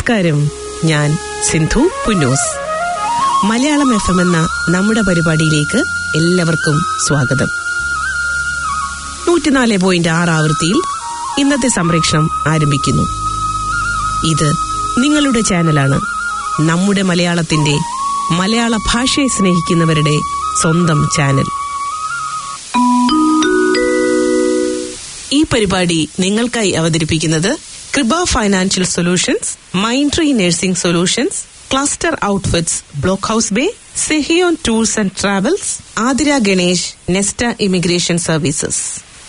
നമസ്കാരം ഞാൻ Sindhu Punnoose Malayalam F M എന്ന നമ്മുടെ പരിപാടിയിലേക്ക് എല്ലാവർക്കും സ്വാഗതം നൂറ്റിനാല് പോയിന്റ് ആറ് ആവൃത്തിയിൽ ഇന്നത്തെ സംപ്രേഷണം ആരംഭിക്കുന്നു ഇത് നിങ്ങളുടെ ചാനലാണ് നമ്മുടെ മലയാളത്തിന്റെ മലയാള ഭാഷയെ സ്നേഹിക്കുന്നവരുടെ സ്വന്തം ചാനൽ ഈ പരിപാടി നിങ്ങൾക്കായി അവതരിപ്പിക്കുന്നത് Kripa financial solutions mind tree nursing solutions cluster outfits block house bay Sehion tours and travels Athira Ganesh Nesta immigration services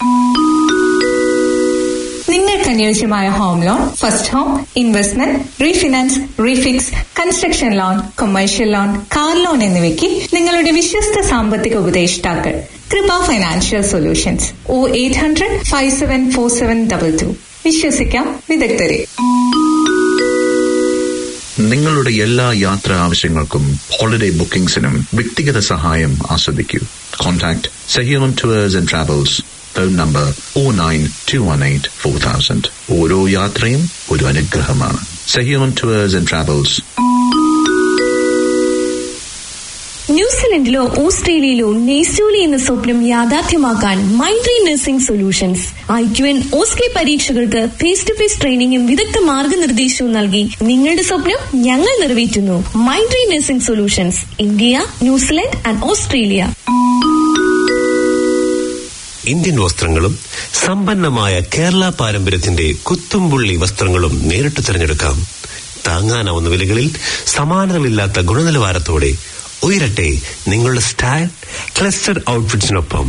നിങ്ങൾക്ക് അനുയോജ്യമായ home loan first home investment refinance refix construction loan commercial loan car loan എന്നിവയ്ക്ക് നിങ്ങളുടെ വിശ്വസ്ത സാമ്പത്തിക ഉപദേഷ്ടാക്കൾ കൃപ financial solutions O eight hundred five seven four seven double two വിശ്വസിക്കാം വിദഗ്ധരെ നിങ്ങളുടെ എല്ലാ യാത്രാ ആവശ്യങ്ങൾക്കും ഹോളിഡേ ബുക്കിംഗ്സിനും വ്യക്തിഗത സഹായം ആസ്വദിക്കൂ contact സഹിയോൺ towards and travels phone number oh nine two one eight four thousand ഓരോ യാത്രയും ഒരു അനുഗ്രഹമാണ് സഹിയോൺ ടൂവേഴ്സ് ആൻഡ് ട്രാവൽസ് ന്യൂസിലൻഡിലോ ഓസ്ട്രേലിയയിലോ നെയ്സൂലി എന്ന സ്വപ്നം യാഥാർത്ഥ്യമാക്കാൻ മൈൻഡ്രി nursing solutions I Q N OSCE പരീക്ഷകൾക്ക് ഫേസ് ടു ഫേസ് ട്രെയിനിങ്ങും വിദഗ്ധ മാർഗനിർദ്ദേശവും നൽകി നിങ്ങളുടെ സ്വപ്നം ഞങ്ങൾ നിറവേറ്റുന്നു മൈൻഡ്രി nursing solutions India New Zealand and Australia Indian വസ്ത്രങ്ങളും സമ്പന്നമായ കേരള പാരമ്പര്യത്തിന്റെ കുത്തുംപുള്ളി വസ്ത്രങ്ങളും നേരിട്ട് തിരഞ്ഞെടുക്കാം താങ്ങാനാവുന്ന വിലകളിൽ സമാനതകളില്ലാത്ത ഗുണനിലവാരത്തോടെ ഉയരട്ടെ നിങ്ങളുടെ സ്റ്റൈൽ ക്ലസ്റ്റർ ഔട്ട്ഫിറ്റ്സിനൊപ്പം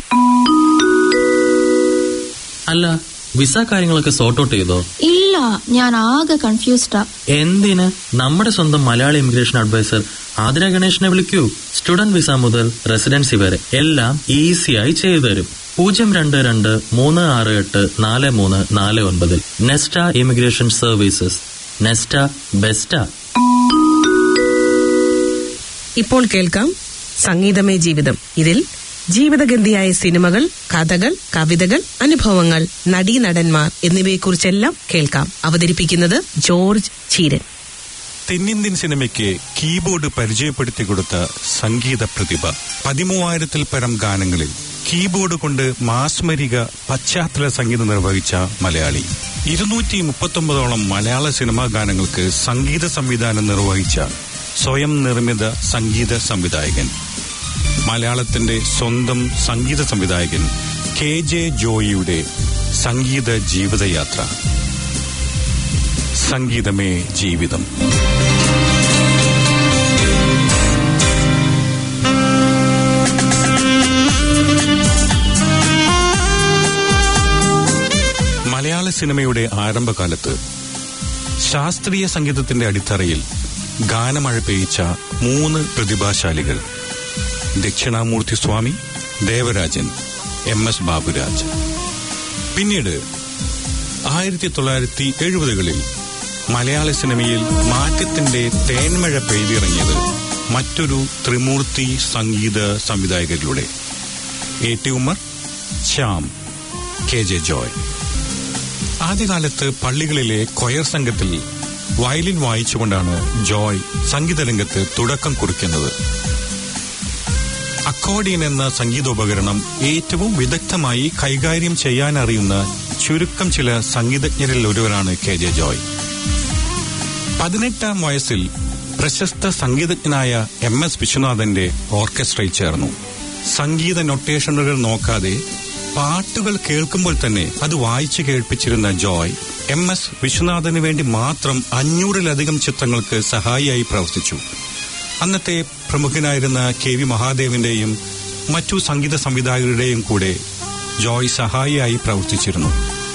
അല്ല വിസ കാര്യങ്ങളൊക്കെ സോർട്ട് ഔട്ട് ചെയ്തോ ഇല്ല ഞാൻ ആകെ കൺഫ്യൂസ്ഡാ എന്തിന് നമ്മുടെ സ്വന്തം മലയാളി ഇമിഗ്രേഷൻ അഡ്വൈസർ ആതിര ഗണേഷിനെ വിളിക്കൂ സ്റ്റുഡന്റ് വിസ മുതൽ റെസിഡൻസി വരെ എല്ലാം ഈസിയായി ചെയ്തു തരും പൂജ്യം രണ്ട് രണ്ട് മൂന്ന് ആറ് എട്ട് നാല് മൂന്ന് നാല് ഒൻപതിൽ നെസ്റ്റ ഇമിഗ്രേഷൻ സർവീസസ് നെസ്റ്റ ബെസ്റ്റ ഇപ്പോൾ കേൾക്കാം സംഗീതമേ ജീവിതം ഇതിൽ ജീവിതഗന്ധിയായ സിനിമകൾ കഥകൾ കവിതകൾ അനുഭവങ്ങൾ നടീനടന്മാർ എന്നിവയെക്കുറിച്ചെല്ലാം കേൾക്കാം അവതരിപ്പിക്കുന്നത് ജോർജ് ചീരൻ തെന്നിന്ത്യൻ സിനിമയ്ക്ക് കീബോർഡ് പരിചയപ്പെടുത്തി കൊടുത്ത സംഗീത പ്രതിഭ പതിമൂവായിരത്തിൽ പരം ഗാനങ്ങളിൽ കീബോർഡ് കൊണ്ട് മാസ്മരിക പശ്ചാത്തല സംഗീതം നിർവഹിച്ച മലയാളി ഇരുന്നൂറ്റി മുപ്പത്തൊമ്പതോളം മലയാള സിനിമാ ഗാനങ്ങൾക്ക് സംഗീത സംവിധാനം നിർവഹിച്ച സ്വയം നിർമ്മിത സംഗീത സംവിധായകൻ മലയാളത്തിന്റെ സ്വന്തം സംഗീത സംവിധായകൻ കെ ജെ ജോയിയുടെ സംഗീത ജീവിതയാത്ര സംഗീതമേ ജീവിതം മലയാള സിനിമയുടെ ആരംഭകാലത്ത് ശാസ്ത്രീയ സംഗീതത്തിന്റെ അടിത്തറയിൽ ഗാനമഴ പെയ്ച്ച മൂന്ന് പ്രതിഭാശാലികൾ ദക്ഷിണാമൂർത്തി സ്വാമി ദേവരാജൻ എം എസ് ബാബുരാജ് പിന്നീട് ആയിരത്തി തൊള്ളായിരത്തി എഴുപതുകളിൽ മലയാള സിനിമയിൽ മാറ്റത്തിന്റെ തേന്മഴ പെയ്തിറങ്ങിയത് മറ്റൊരു ത്രിമൂർത്തി സംഗീത സംവിധായകരിലൂടെ A T Ummer Shyam K J Joy ആദ്യകാലത്ത് പള്ളികളിലെ കൊയർ സംഘത്തിൽ വയലിൻ വായിച്ചുകൊണ്ടാണ് ജോയ് സംഗീതരംഗത്ത് തുടക്കം കുറിക്കുന്നത് അക്കോർഡിയൻ എന്ന സംഗീതോപകരണം ഏറ്റവും വിദഗ്ധമായി കൈകാര്യം ചെയ്യാനറിയുന്ന ചുരുക്കം ചില സംഗീതജ്ഞരിൽ ഒരുവരാണ് കെ ജെ ജോയ് പതിനെട്ടാം വയസ്സിൽ പ്രശസ്ത സംഗീതജ്ഞനായ എം എസ് വിശ്വനാഥന്റെ ഓർക്കസ്ട്രയിൽ ചേർന്നു സംഗീത നൊട്ടേഷനുകൾ നോക്കാതെ പാട്ടുകൾ കേൾക്കുമ്പോൾ തന്നെ അത് വായിച്ചു കേൾപ്പിച്ചിരുന്ന ജോയ് എം എസ് വിശ്വനാഥന് വേണ്ടി മാത്രം അഞ്ഞൂറിലധികം ചിത്രങ്ങൾക്ക് സഹായിയായി പ്രവർത്തിച്ചു അന്നത്തെ പ്രമുഖനായിരുന്ന കെ വി മഹാദേവിന്റെയും മറ്റു സംഗീത സംവിധായകരുടെയും കൂടെ ജോയ് സഹായിയായി പ്രവർത്തിച്ചിരുന്നു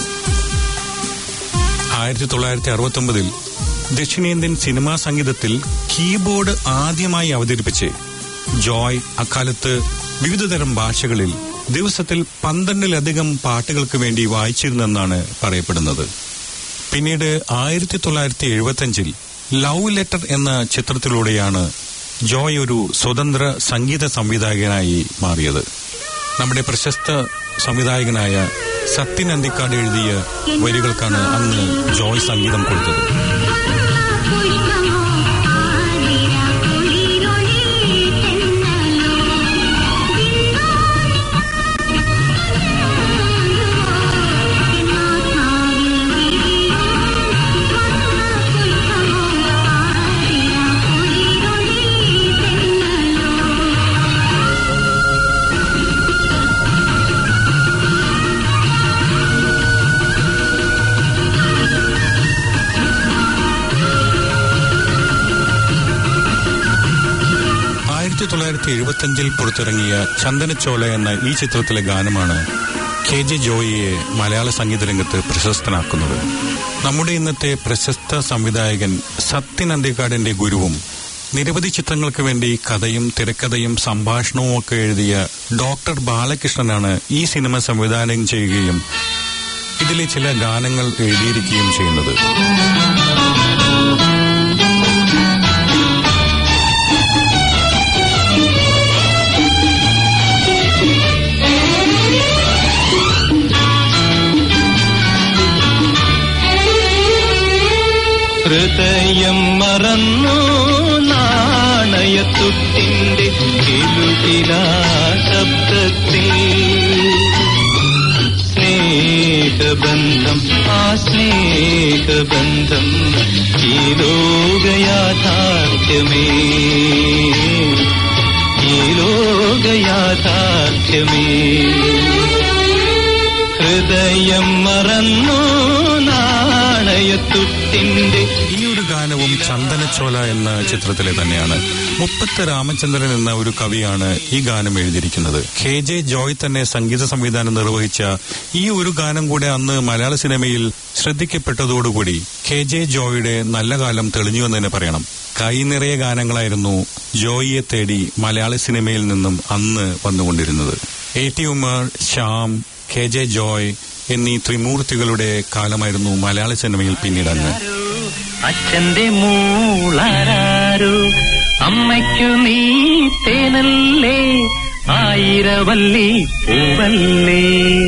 ആയിരത്തി തൊള്ളായിരത്തി അറുപത്തി ഒമ്പതിൽ ദക്ഷിണേന്ത്യൻ സിനിമാ സംഗീതത്തിൽ കീബോർഡ് ആദ്യമായി അവതരിപ്പിച്ച് ജോയ് അക്കാലത്ത് വിവിധതരം ഭാഷകളിൽ ദിവസത്തിൽ പന്ത്രണ്ടിലധികം പാട്ടുകൾക്ക് വേണ്ടി വായിച്ചിരുന്നെന്നാണ് പറയപ്പെടുന്നത് പിന്നീട് ആയിരത്തി തൊള്ളായിരത്തി എഴുപത്തിയഞ്ചിൽ ലവ് ലെറ്റർ എന്ന ചിത്രത്തിലൂടെയാണ് ജോയ് ഒരു സ്വതന്ത്ര സംഗീത സംവിധായകനായി മാറിയത് നമ്മുടെ പ്രശസ്ത സംവിധായകനായ സത്യൻ അന്തിക്കാട് എഴുതിയ വരികൾക്കാണ് അന്ന് ജോയ് സംഗീതം കൊടുത്തത് ആയിരത്തി തൊള്ളായിരത്തി എഴുപത്തി അഞ്ചിൽ പുറത്തിറങ്ങിയ ചന്ദനച്ചോല എന്ന ഈ ചിത്രത്തിലെ ഗാനമാണ് കെ ജെ ജോയിയെ മലയാള സംഗീത രംഗത്ത് പ്രശസ്തനാക്കുന്നത് നമ്മുടെ ഇന്നത്തെ പ്രശസ്ത സംവിധായകൻ സത്യൻ അന്തിക്കാടിന്റെ ഗുരുവും നിരവധി ചിത്രങ്ങൾക്ക് വേണ്ടി കഥയും തിരക്കഥയും സംഭാഷണവും ഒക്കെ എഴുതിയ ഡോക്ടർ ബാലകൃഷ്ണനാണ് ഈ സിനിമ സംവിധാനം ചെയ്യുകയും ഇതിലെ ചില ഗാനങ്ങൾ എഴുതിയിരിക്കുകയും ചെയ്യുന്നത് ഹൃദയം മറന്നു നാണയത്തുട്ടിന്റെ കിലുകിലാ ശബ്ദത്തിൽ സ്നേഹബന്ധം ആ സ്നേഹബന്ധം ഈ ലോകയാഥാർത്ഥ്യമേ ഈ ലോകയാഥാർത്ഥ്യമേ ഹൃദയം മറന്നു നാണയത്തുട്ടിന്റെ ഈ ഒരു ഗാനവും ചന്ദനച്ചോല എന്ന ചിത്രത്തിലെ തന്നെയാണ് മുപ്പത്ത് രാമചന്ദ്രൻ എന്ന ഒരു കവിയാണ് ഈ ഗാനം എഴുതിയിരിക്കുന്നത് കെ ജെ ജോയ് തന്നെ സംഗീത സംവിധാനം നിർവഹിച്ച ഈ ഒരു ഗാനം കൂടെ അന്ന് മലയാള സിനിമയിൽ ശ്രദ്ധിക്കപ്പെട്ടതോടുകൂടി കെ ജെ ജോയുടെ നല്ല കാലം തെളിഞ്ഞു എന്ന് തന്നെ പറയണം കൈ നിറയെ ഗാനങ്ങളായിരുന്നു ജോയിയെ തേടി മലയാള സിനിമയിൽ നിന്നും അന്ന് വന്നുകൊണ്ടിരുന്നത് A T Umar Shyam K J Joy എന്നീ ത്രിമൂർത്തികളുടെ കാലമായിരുന്നു മലയാള സിനിമയിൽ പിന്നീടങ്ങ് അച്ഛന്റെ മൂളാരോ അമ്മയ്ക്കു നീ തേനല്ലേ ആയിരവല്ലി പൂവല്ലേ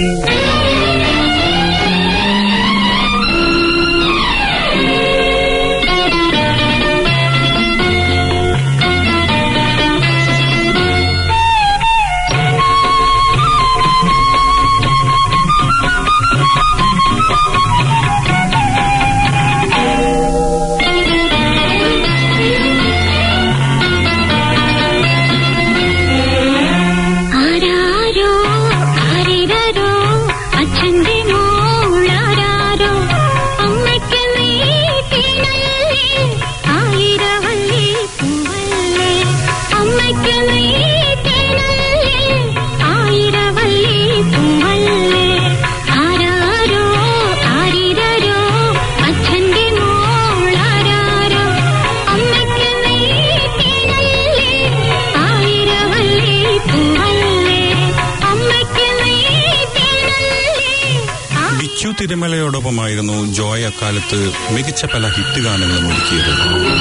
ആരാരോ ആരിരരോ അച്ഛന്റെ മോളാരാരോ അമ്മയ്ക്ക് നീ തേനല്ലേ ആയിരവല്ലി പൂവല്ലേ അമ്മയ്ക്ക് നീ തേനല്ലേ ആയിരവല്ലി പൂവല്ലേ ആരാരോ ആരിരരോ അച്ഛന്റെ മോളാരാരോ അമ്മയ്ക്ക് നീ തേനല്ലേ ആയിരവല്ലി പൂവല്ലേ അമ്മയ്ക്ക് നീ തേനല്ലേ ബിച്ചു തിരുമലയോടൊപ്പമായിരുന്നു ജോയ് അക്കാലത്ത് മികച്ച പല ഹിറ്റ് ഗാനങ്ങളും ഒരുക്കിയത്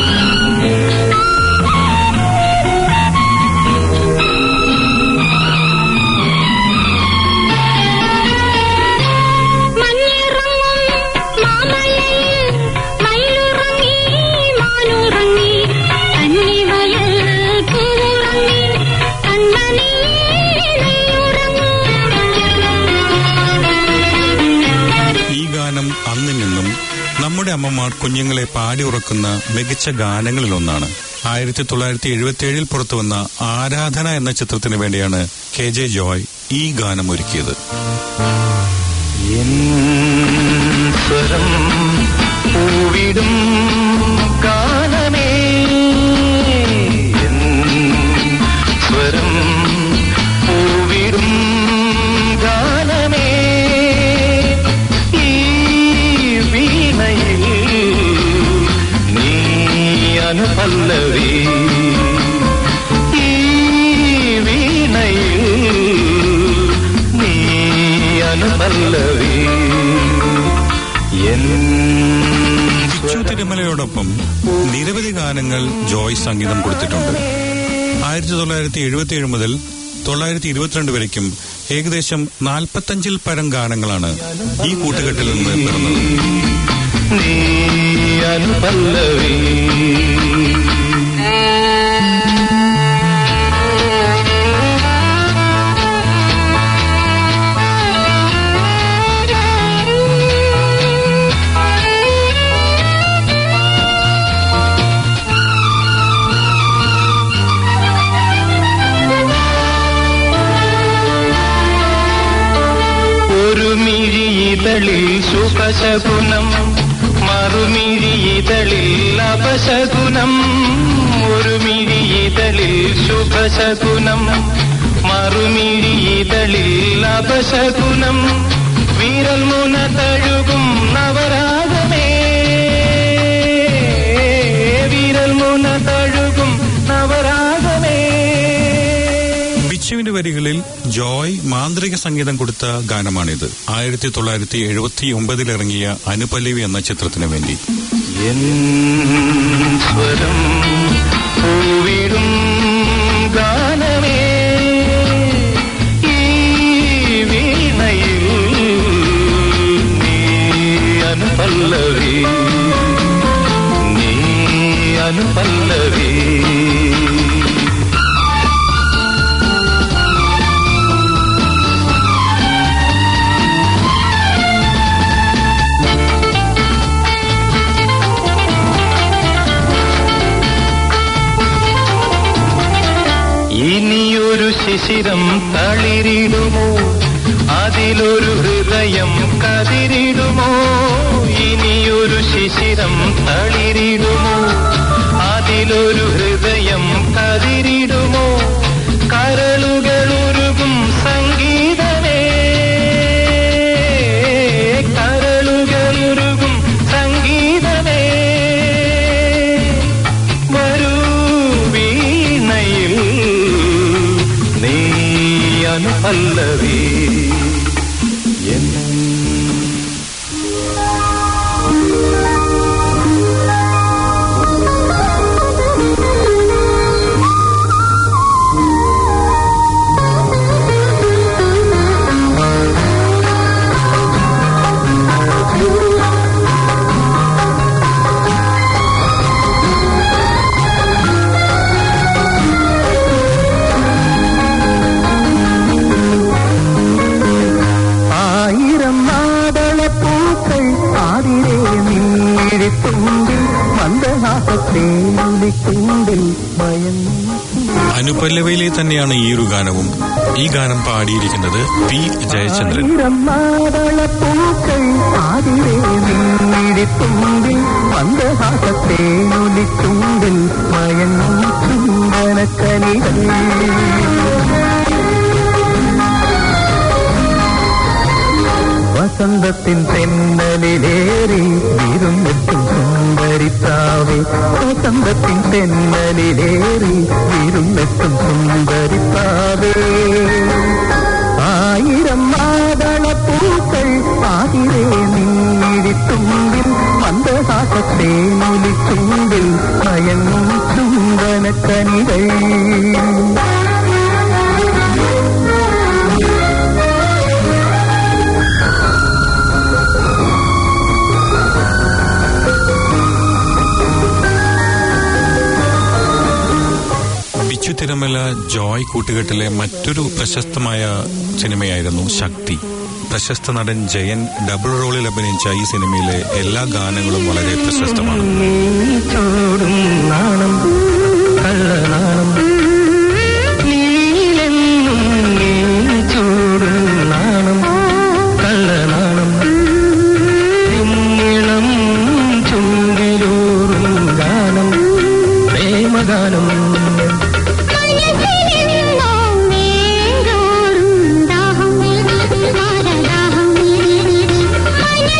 മഞ്ഞിറങ്ങും മാമലയിൽ മയിലുറങ്ങി മാനുറങ്ങി കന്നിവയൽ പൂവുറങ്ങി കൺമണി ഈ ഗാനം അന്നിൽ നമ്മുടെ അമ്മമാർ കുഞ്ഞുങ്ങളെ പാടി ഉറക്കുന്ന മികച്ച ഗാനങ്ങളിലൊന്നാണ് ആയിരത്തി തൊള്ളായിരത്തി എഴുപത്തി ഏഴിൽ പുറത്തുവന്ന ആരാധന എന്ന ചിത്രത്തിന് വേണ്ടിയാണ് കെ ജെ ജോയ് ഈ ഗാനം ഒരുക്കിയത് സ്വരം പൂവിടും കാലമേ എൻ സ്വരം പൂവിടും ഗാനമേ ഈ വീണയിൽ നീ അനുപല്ലവി ഈ വീണയിൽ നീ അനുപല്ലവി എൻ ബിച്ചു തിരുമലയോടൊപ്പം നിരവധി ഗാനങ്ങൾ ജോയ് സംഗീതം കൊടുത്തിട്ടുണ്ട് ആയിരത്തി തൊള്ളായിരത്തി എഴുപത്തി ഏഴ് മുതൽ തൊള്ളായിരത്തി ഇരുപത്തിരണ്ട് വരയ്ക്കും ഏകദേശം നാൽപ്പത്തഞ്ചിൽ പരം ഗാനങ്ങളാണ് ഈ കൂട്ടുകെട്ടിൽ നിന്ന് പിറന്നത് നീ അനുപല്ലവി ഒരു മിഴിയിതളിൽ ശുഭശകുനം മറുമിഴിയിതളിൽ അപശകുനം ഒരു മിഴിയിതളിൽ ശുഭ ശുഭശകുനം മറുമിഴി ഇതളിൽ അപശകുനം വിരൽ മുന തഴുകും നവരാഗമേ വിരൽ മുന തഴുകും നവരാഗമേ ബിച്ചുവിന്റെ വരികളിൽ ജോയ് മാന്ത്രിക സംഗീതം കൊടുത്ത ഗാനമാണിത് ആയിരത്തി തൊള്ളായിരത്തി എഴുപത്തി ഒമ്പതിൽ ഇറങ്ങിയ അനുപല്ലവി എന്ന ചിത്രത്തിന് വേണ്ടി എൻ സ്വരം പൂവിടും ഗാനമേ ഈ വീണയിൽ നീ അനുപല്ലവി നീ അനുപല്ലവി ഇനിയൊരു ശിശിരം തളിരിടുമോ അതിലൊരു ഹൃദയം കതിരിടുമോ ഇനിയൊരു ശിശിരം തളിരിടുമോ അതിലൊരു ഹൃദയം കതിരിടുമോ കരളുകളുരുകും സംഗീതമേ കരളുകളുരുകും സംഗീതമേ വരൂ വീണയിൽ നീ അനുപല്ലവി എന്നും ആയിരം മാതളപ്പൂക്കൾ ആതിരെ നീഴിത്തുണ്ടിൽ മന്ദഹാസത്തെ ഒലിക്കുണ്ടിൽ മയങ്ങി അനുപല്ലവയിലെ തന്നെയാണ് ഈ ഒരു ഗാനവും ഈ ഗാനം പാടിയിരിക്കുന്നത് പി ജയചന്ദ്രൻ ആയിരം മാതളപ്പൂക്കൾ ആതിരെ നീഴിത്തുണ്ടിൽ മന്ദഹാസത്തെ ഒലിക്കുണ്ടിൽ മയങ്ങി ചുംബനക്കനികൾ വസന്തത്തിൻ തെന്നലിലേറി വിരുന്നെത്തും സുന്ദരിത്താവേ വസന്തത്തിൻ തെന്നലിലേറി വിരുന്നെത്തും സുന്ദരിത്താവേ ആയിരം മാതളപ്പൂക്കൾ ആതിരെ നീഴിത്തുമ്പിൽ മന്ദഹാസത്തെ നൊലിച്ചുമ്പിൽ മയങ്ങും ചുംബനക്കനികൾ ബിച്ചു തിരുമല ജോയ് കൂട്ടുകെട്ടിലെ മറ്റൊരു പ്രശസ്തമായ സിനിമയായിരുന്നു ശക്തി പ്രശസ്ത നടൻ ജയൻ ഡബിൾ റോളിൽ അഭിനയിച്ച ഈ സിനിമയിലെ എല്ലാ ഗാനങ്ങളും വളരെ പ്രശസ്തമാണ് ചൂടും നാണം കള്ളനാണം നീലെന്നും നീ ചൂടും നാണം കള്ളനാണം പിന്നിളം ചുണ്ടിലൂറും ഗാനം പ്രേമഗാനം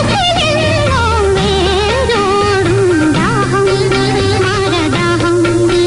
മനസ്സിലെന്നോ വേരോടും ദാഹം, മാരദാഹം.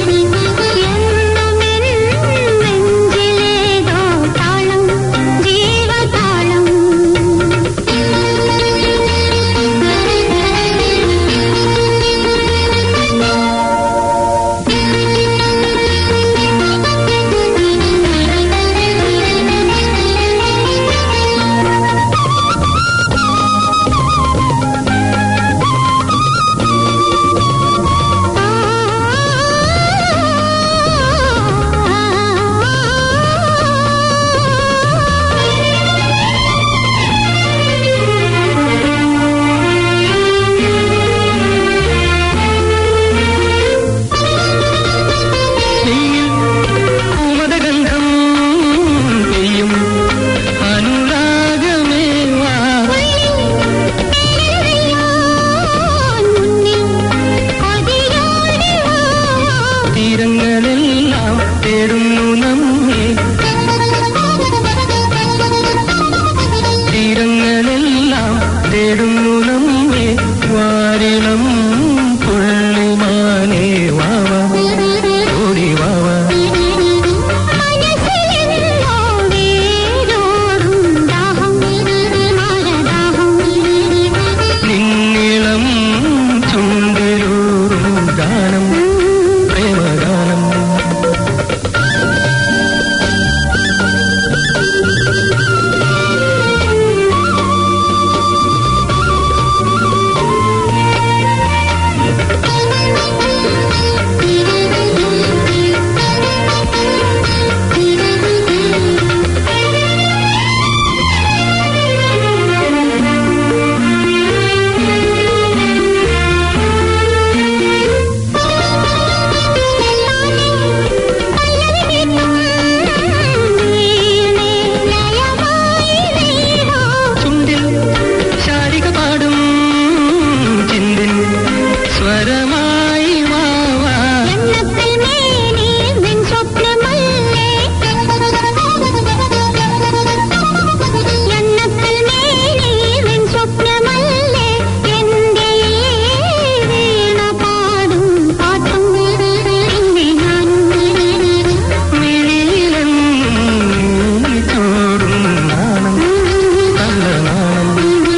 തേടുന്നു നമ്മെ തീരങ്ങളെല്ലാം തേടുന്നു നമ്മെ വാരിളം പുള്ളിമാനേ വാവ ഓടി വാവ മനസ്സിലെന്നോ വേരോടും ദാഹം മാരദാഹം നിന്നിളം ചുണ്ടിലൂറും ഗാനം പ്രേമഗാനം ചുണ്ടിൽ ശാരിക പാടും ചിന്തിൽ സ്വരമായി വാവ എണ്ണത്തിൽ മേനി നിൻ സ്വപ്നമല്ലേ എണ്ണത്തിൽ മേനി നിൻ സ്വപ്നമല്ലേ എന്റെ വീണ പാടും പാട്ടും പിന്നെ ഞാനും മിഴിയിലെന്നും ചോടും നാണം കള്ളനാണം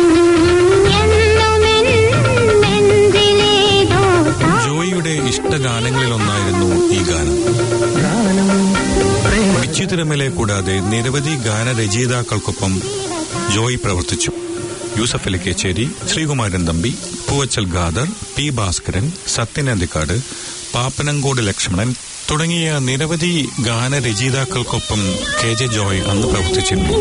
ജോയിയുടെ ഇഷ്ടഗാനങ്ങളിലൊന്നായിരുന്നു ഈ ഗാനം വിച്ചിത്തിരമലെ കൂടാതെ നിരവധി ഗാനരചയിതാക്കൾക്കൊപ്പം ജോയ് പ്രവർത്തിച്ചു യൂസഫ് അലി കേച്ചേരി ശ്രീകുമാരൻ തമ്പി പൂവച്ചൽ ഖാദർ പി ഭാസ്കരൻ സത്യനന്ദിക്കാട് പാപ്പനങ്കോട് ലക്ഷ്മണൻ തുടങ്ങിയ നിരവധി ഗാനരചയിതാക്കൾക്കൊപ്പം കെ ജെ ജോയ് അന്ന് പ്രവർത്തിച്ചിരുന്നു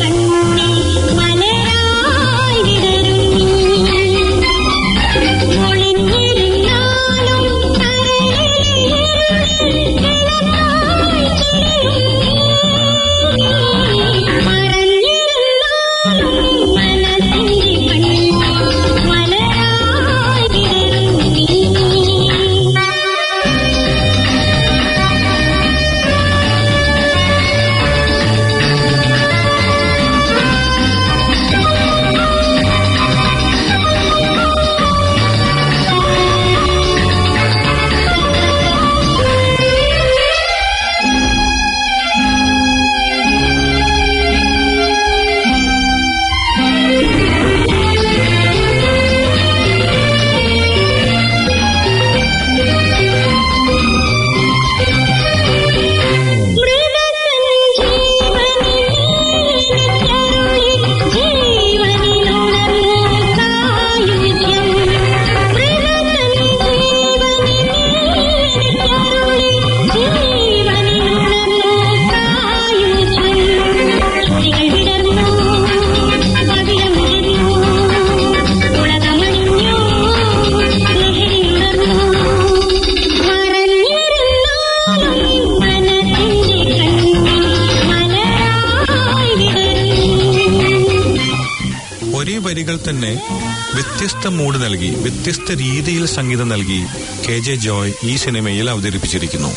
ഒരേ വരികൾ തന്നെ വ്യത്യസ്ത മൂഡ് നൽകി വ്യത്യസ്ത രീതിയിൽ സംഗീതം നൽകി കെ ജെ ജോയ് ഈ സിനിമയിൽ അവതരിപ്പിച്ചിരിക്കുന്നു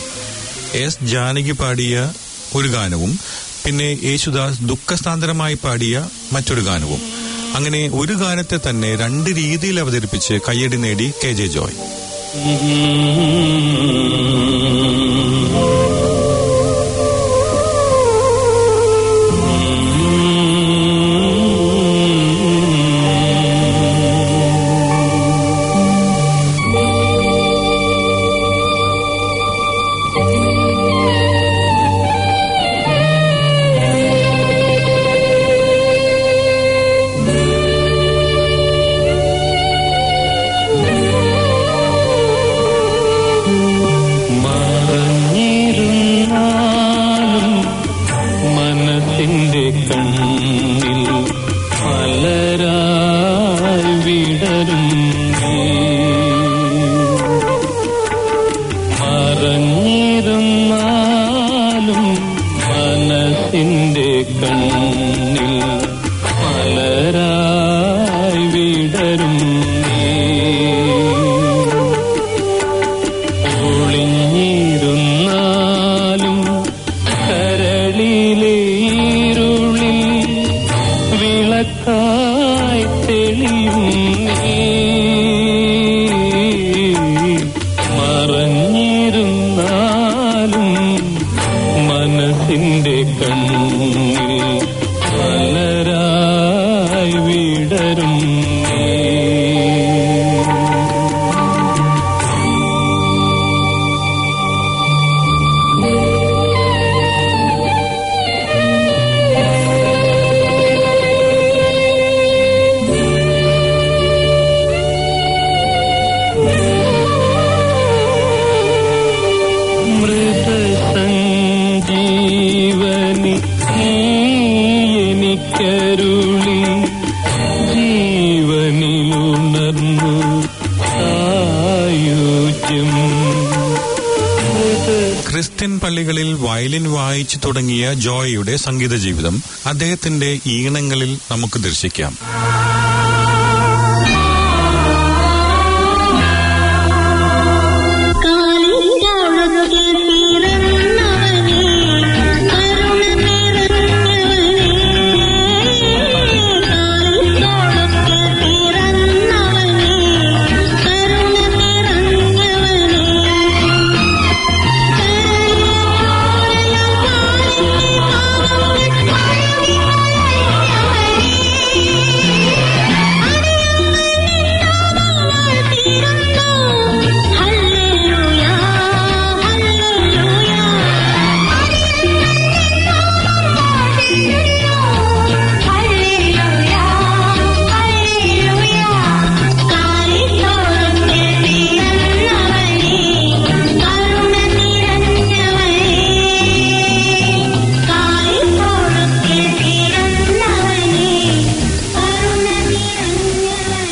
എസ് ജാനകി പാടിയ ഒരു ഗാനവും പിന്നെ യേശുദാസ് ദുഃഖസ്ഥാന്തരമായി പാടിയ മറ്റൊരു ഗാനവും അങ്ങനെ ഒരു ഗാനത്തെ തന്നെ രണ്ട് രീതിയിൽ അവതരിപ്പിച്ച് കയ്യടി നേടി കെ ജെ ജോയ് മാ നാളുകളിൽ വയലിൻ വായിച്ചു തുടങ്ങിയ ജോയയുടെ സംഗീത ജീവിതം അദ്ദേഹത്തിന്റെ ഈണങ്ങളിൽ നമുക്ക് ദർശിക്കാം കാലിത്തോളത്തിൽ പിറന്നവനേ കരുണ നിറഞ്ഞവനേ കാലിത്തോളത്തിൽ പിറന്നവനേ കരുണ നിറഞ്ഞവനേ ഹല്ലേലൂയാ ഹല്ലേലൂയാ ഹല്ലേലൂയാ ഹല്ലേലൂയാ കാലിത്തോളത്തിൽ പിറന്നവനേ കരുണ നിറഞ്ഞവനേ കാലിത്തോളത്തിൽ പിറന്നവനേ കരുണ നിറഞ്ഞവനേ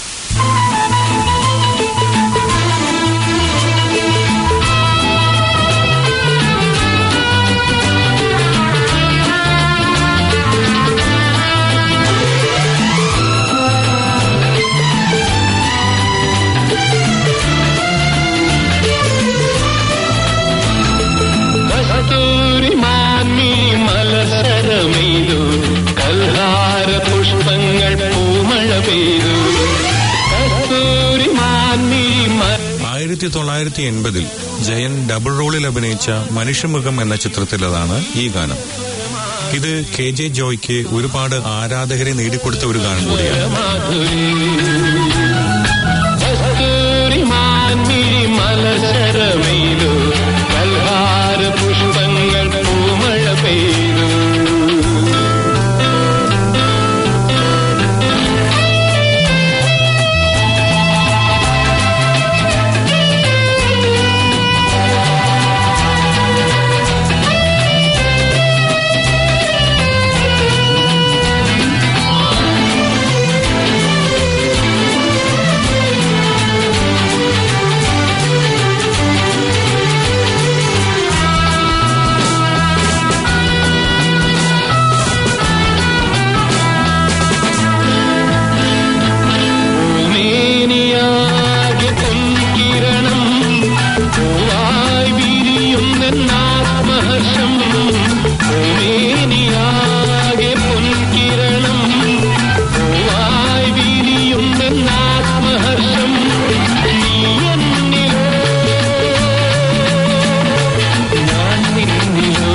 കസ്തൂരി മാൻമി മലസരമെയ്തു കൽഹാര പുഷ്പങ്ങൾ പൂമഴ പെയ്തു കസ്തൂരി മാൻമി ആയിരത്തി തൊള്ളായിരത്തി എൺപതിൽ ജയൻ ഡബിൾ റോളിൽ അഭിനയിച്ച മനുഷ്യമുഖം എന്ന ചിത്രത്തിലതാണ് ഈ ഗാനം ഇത് കെ ജെ ജോയ്ക്ക് ഒരുപാട് ആരാധകരെ നേടിക്കൊടുത്ത ഒരു ഗാനം കൂടിയാണ് കസ്തൂരി മാൻമി മലസരമെയ്തു കൽഹാര പുഷ്പങ്ങൾ പൂമഴ പെയ്തു ഭൂമേനിയാകെ പൊൻകിരണം പൂവായി വിരിയുന്നെന്നാത്മഹർഷം ഭൂമേനിയാകെ പൊൻകിരണം പൂവായി വിരിയുന്നെന്നാത്മഹർഷം നീ എന്നിലോ ഞാൻ നിന്നിലോ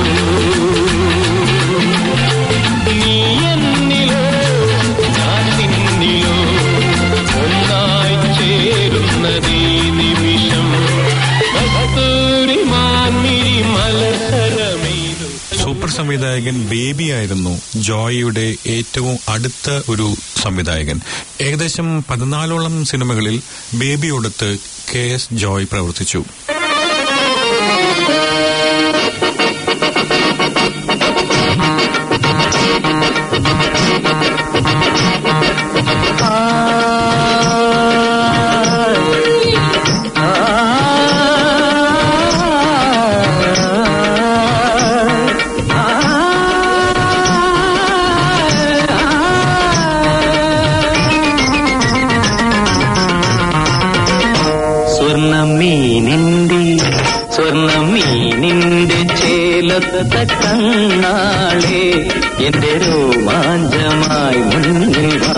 നീ എന്നിലോ ഞാൻ നിന്നിലോ ഒന്നായി ചേരുന്നതീ നിമിഷം കസ്തൂരി മാൻമിഴി മലസരമെയ്തു സൂപ്പർ സംവിധായകൻ ബേബി ആയിരുന്നു ജോയിയുടെ ഏറ്റവും അടുത്ത ഒരു സംവിധായകൻ ഏകദേശം പതിനാലോളം സിനിമകളിൽ ബേബിയോടൊത്ത് കെ എസ് ജോയ് പ്രവർത്തിച്ചു സ്വർണ്ണമീനിന്റെ സ്വർണ്ണമീനിന്റെ ചേലത്ത കണ്ണാളെ എന്റെ രോമാഞ്ചമായി മുന്നിൽ വാ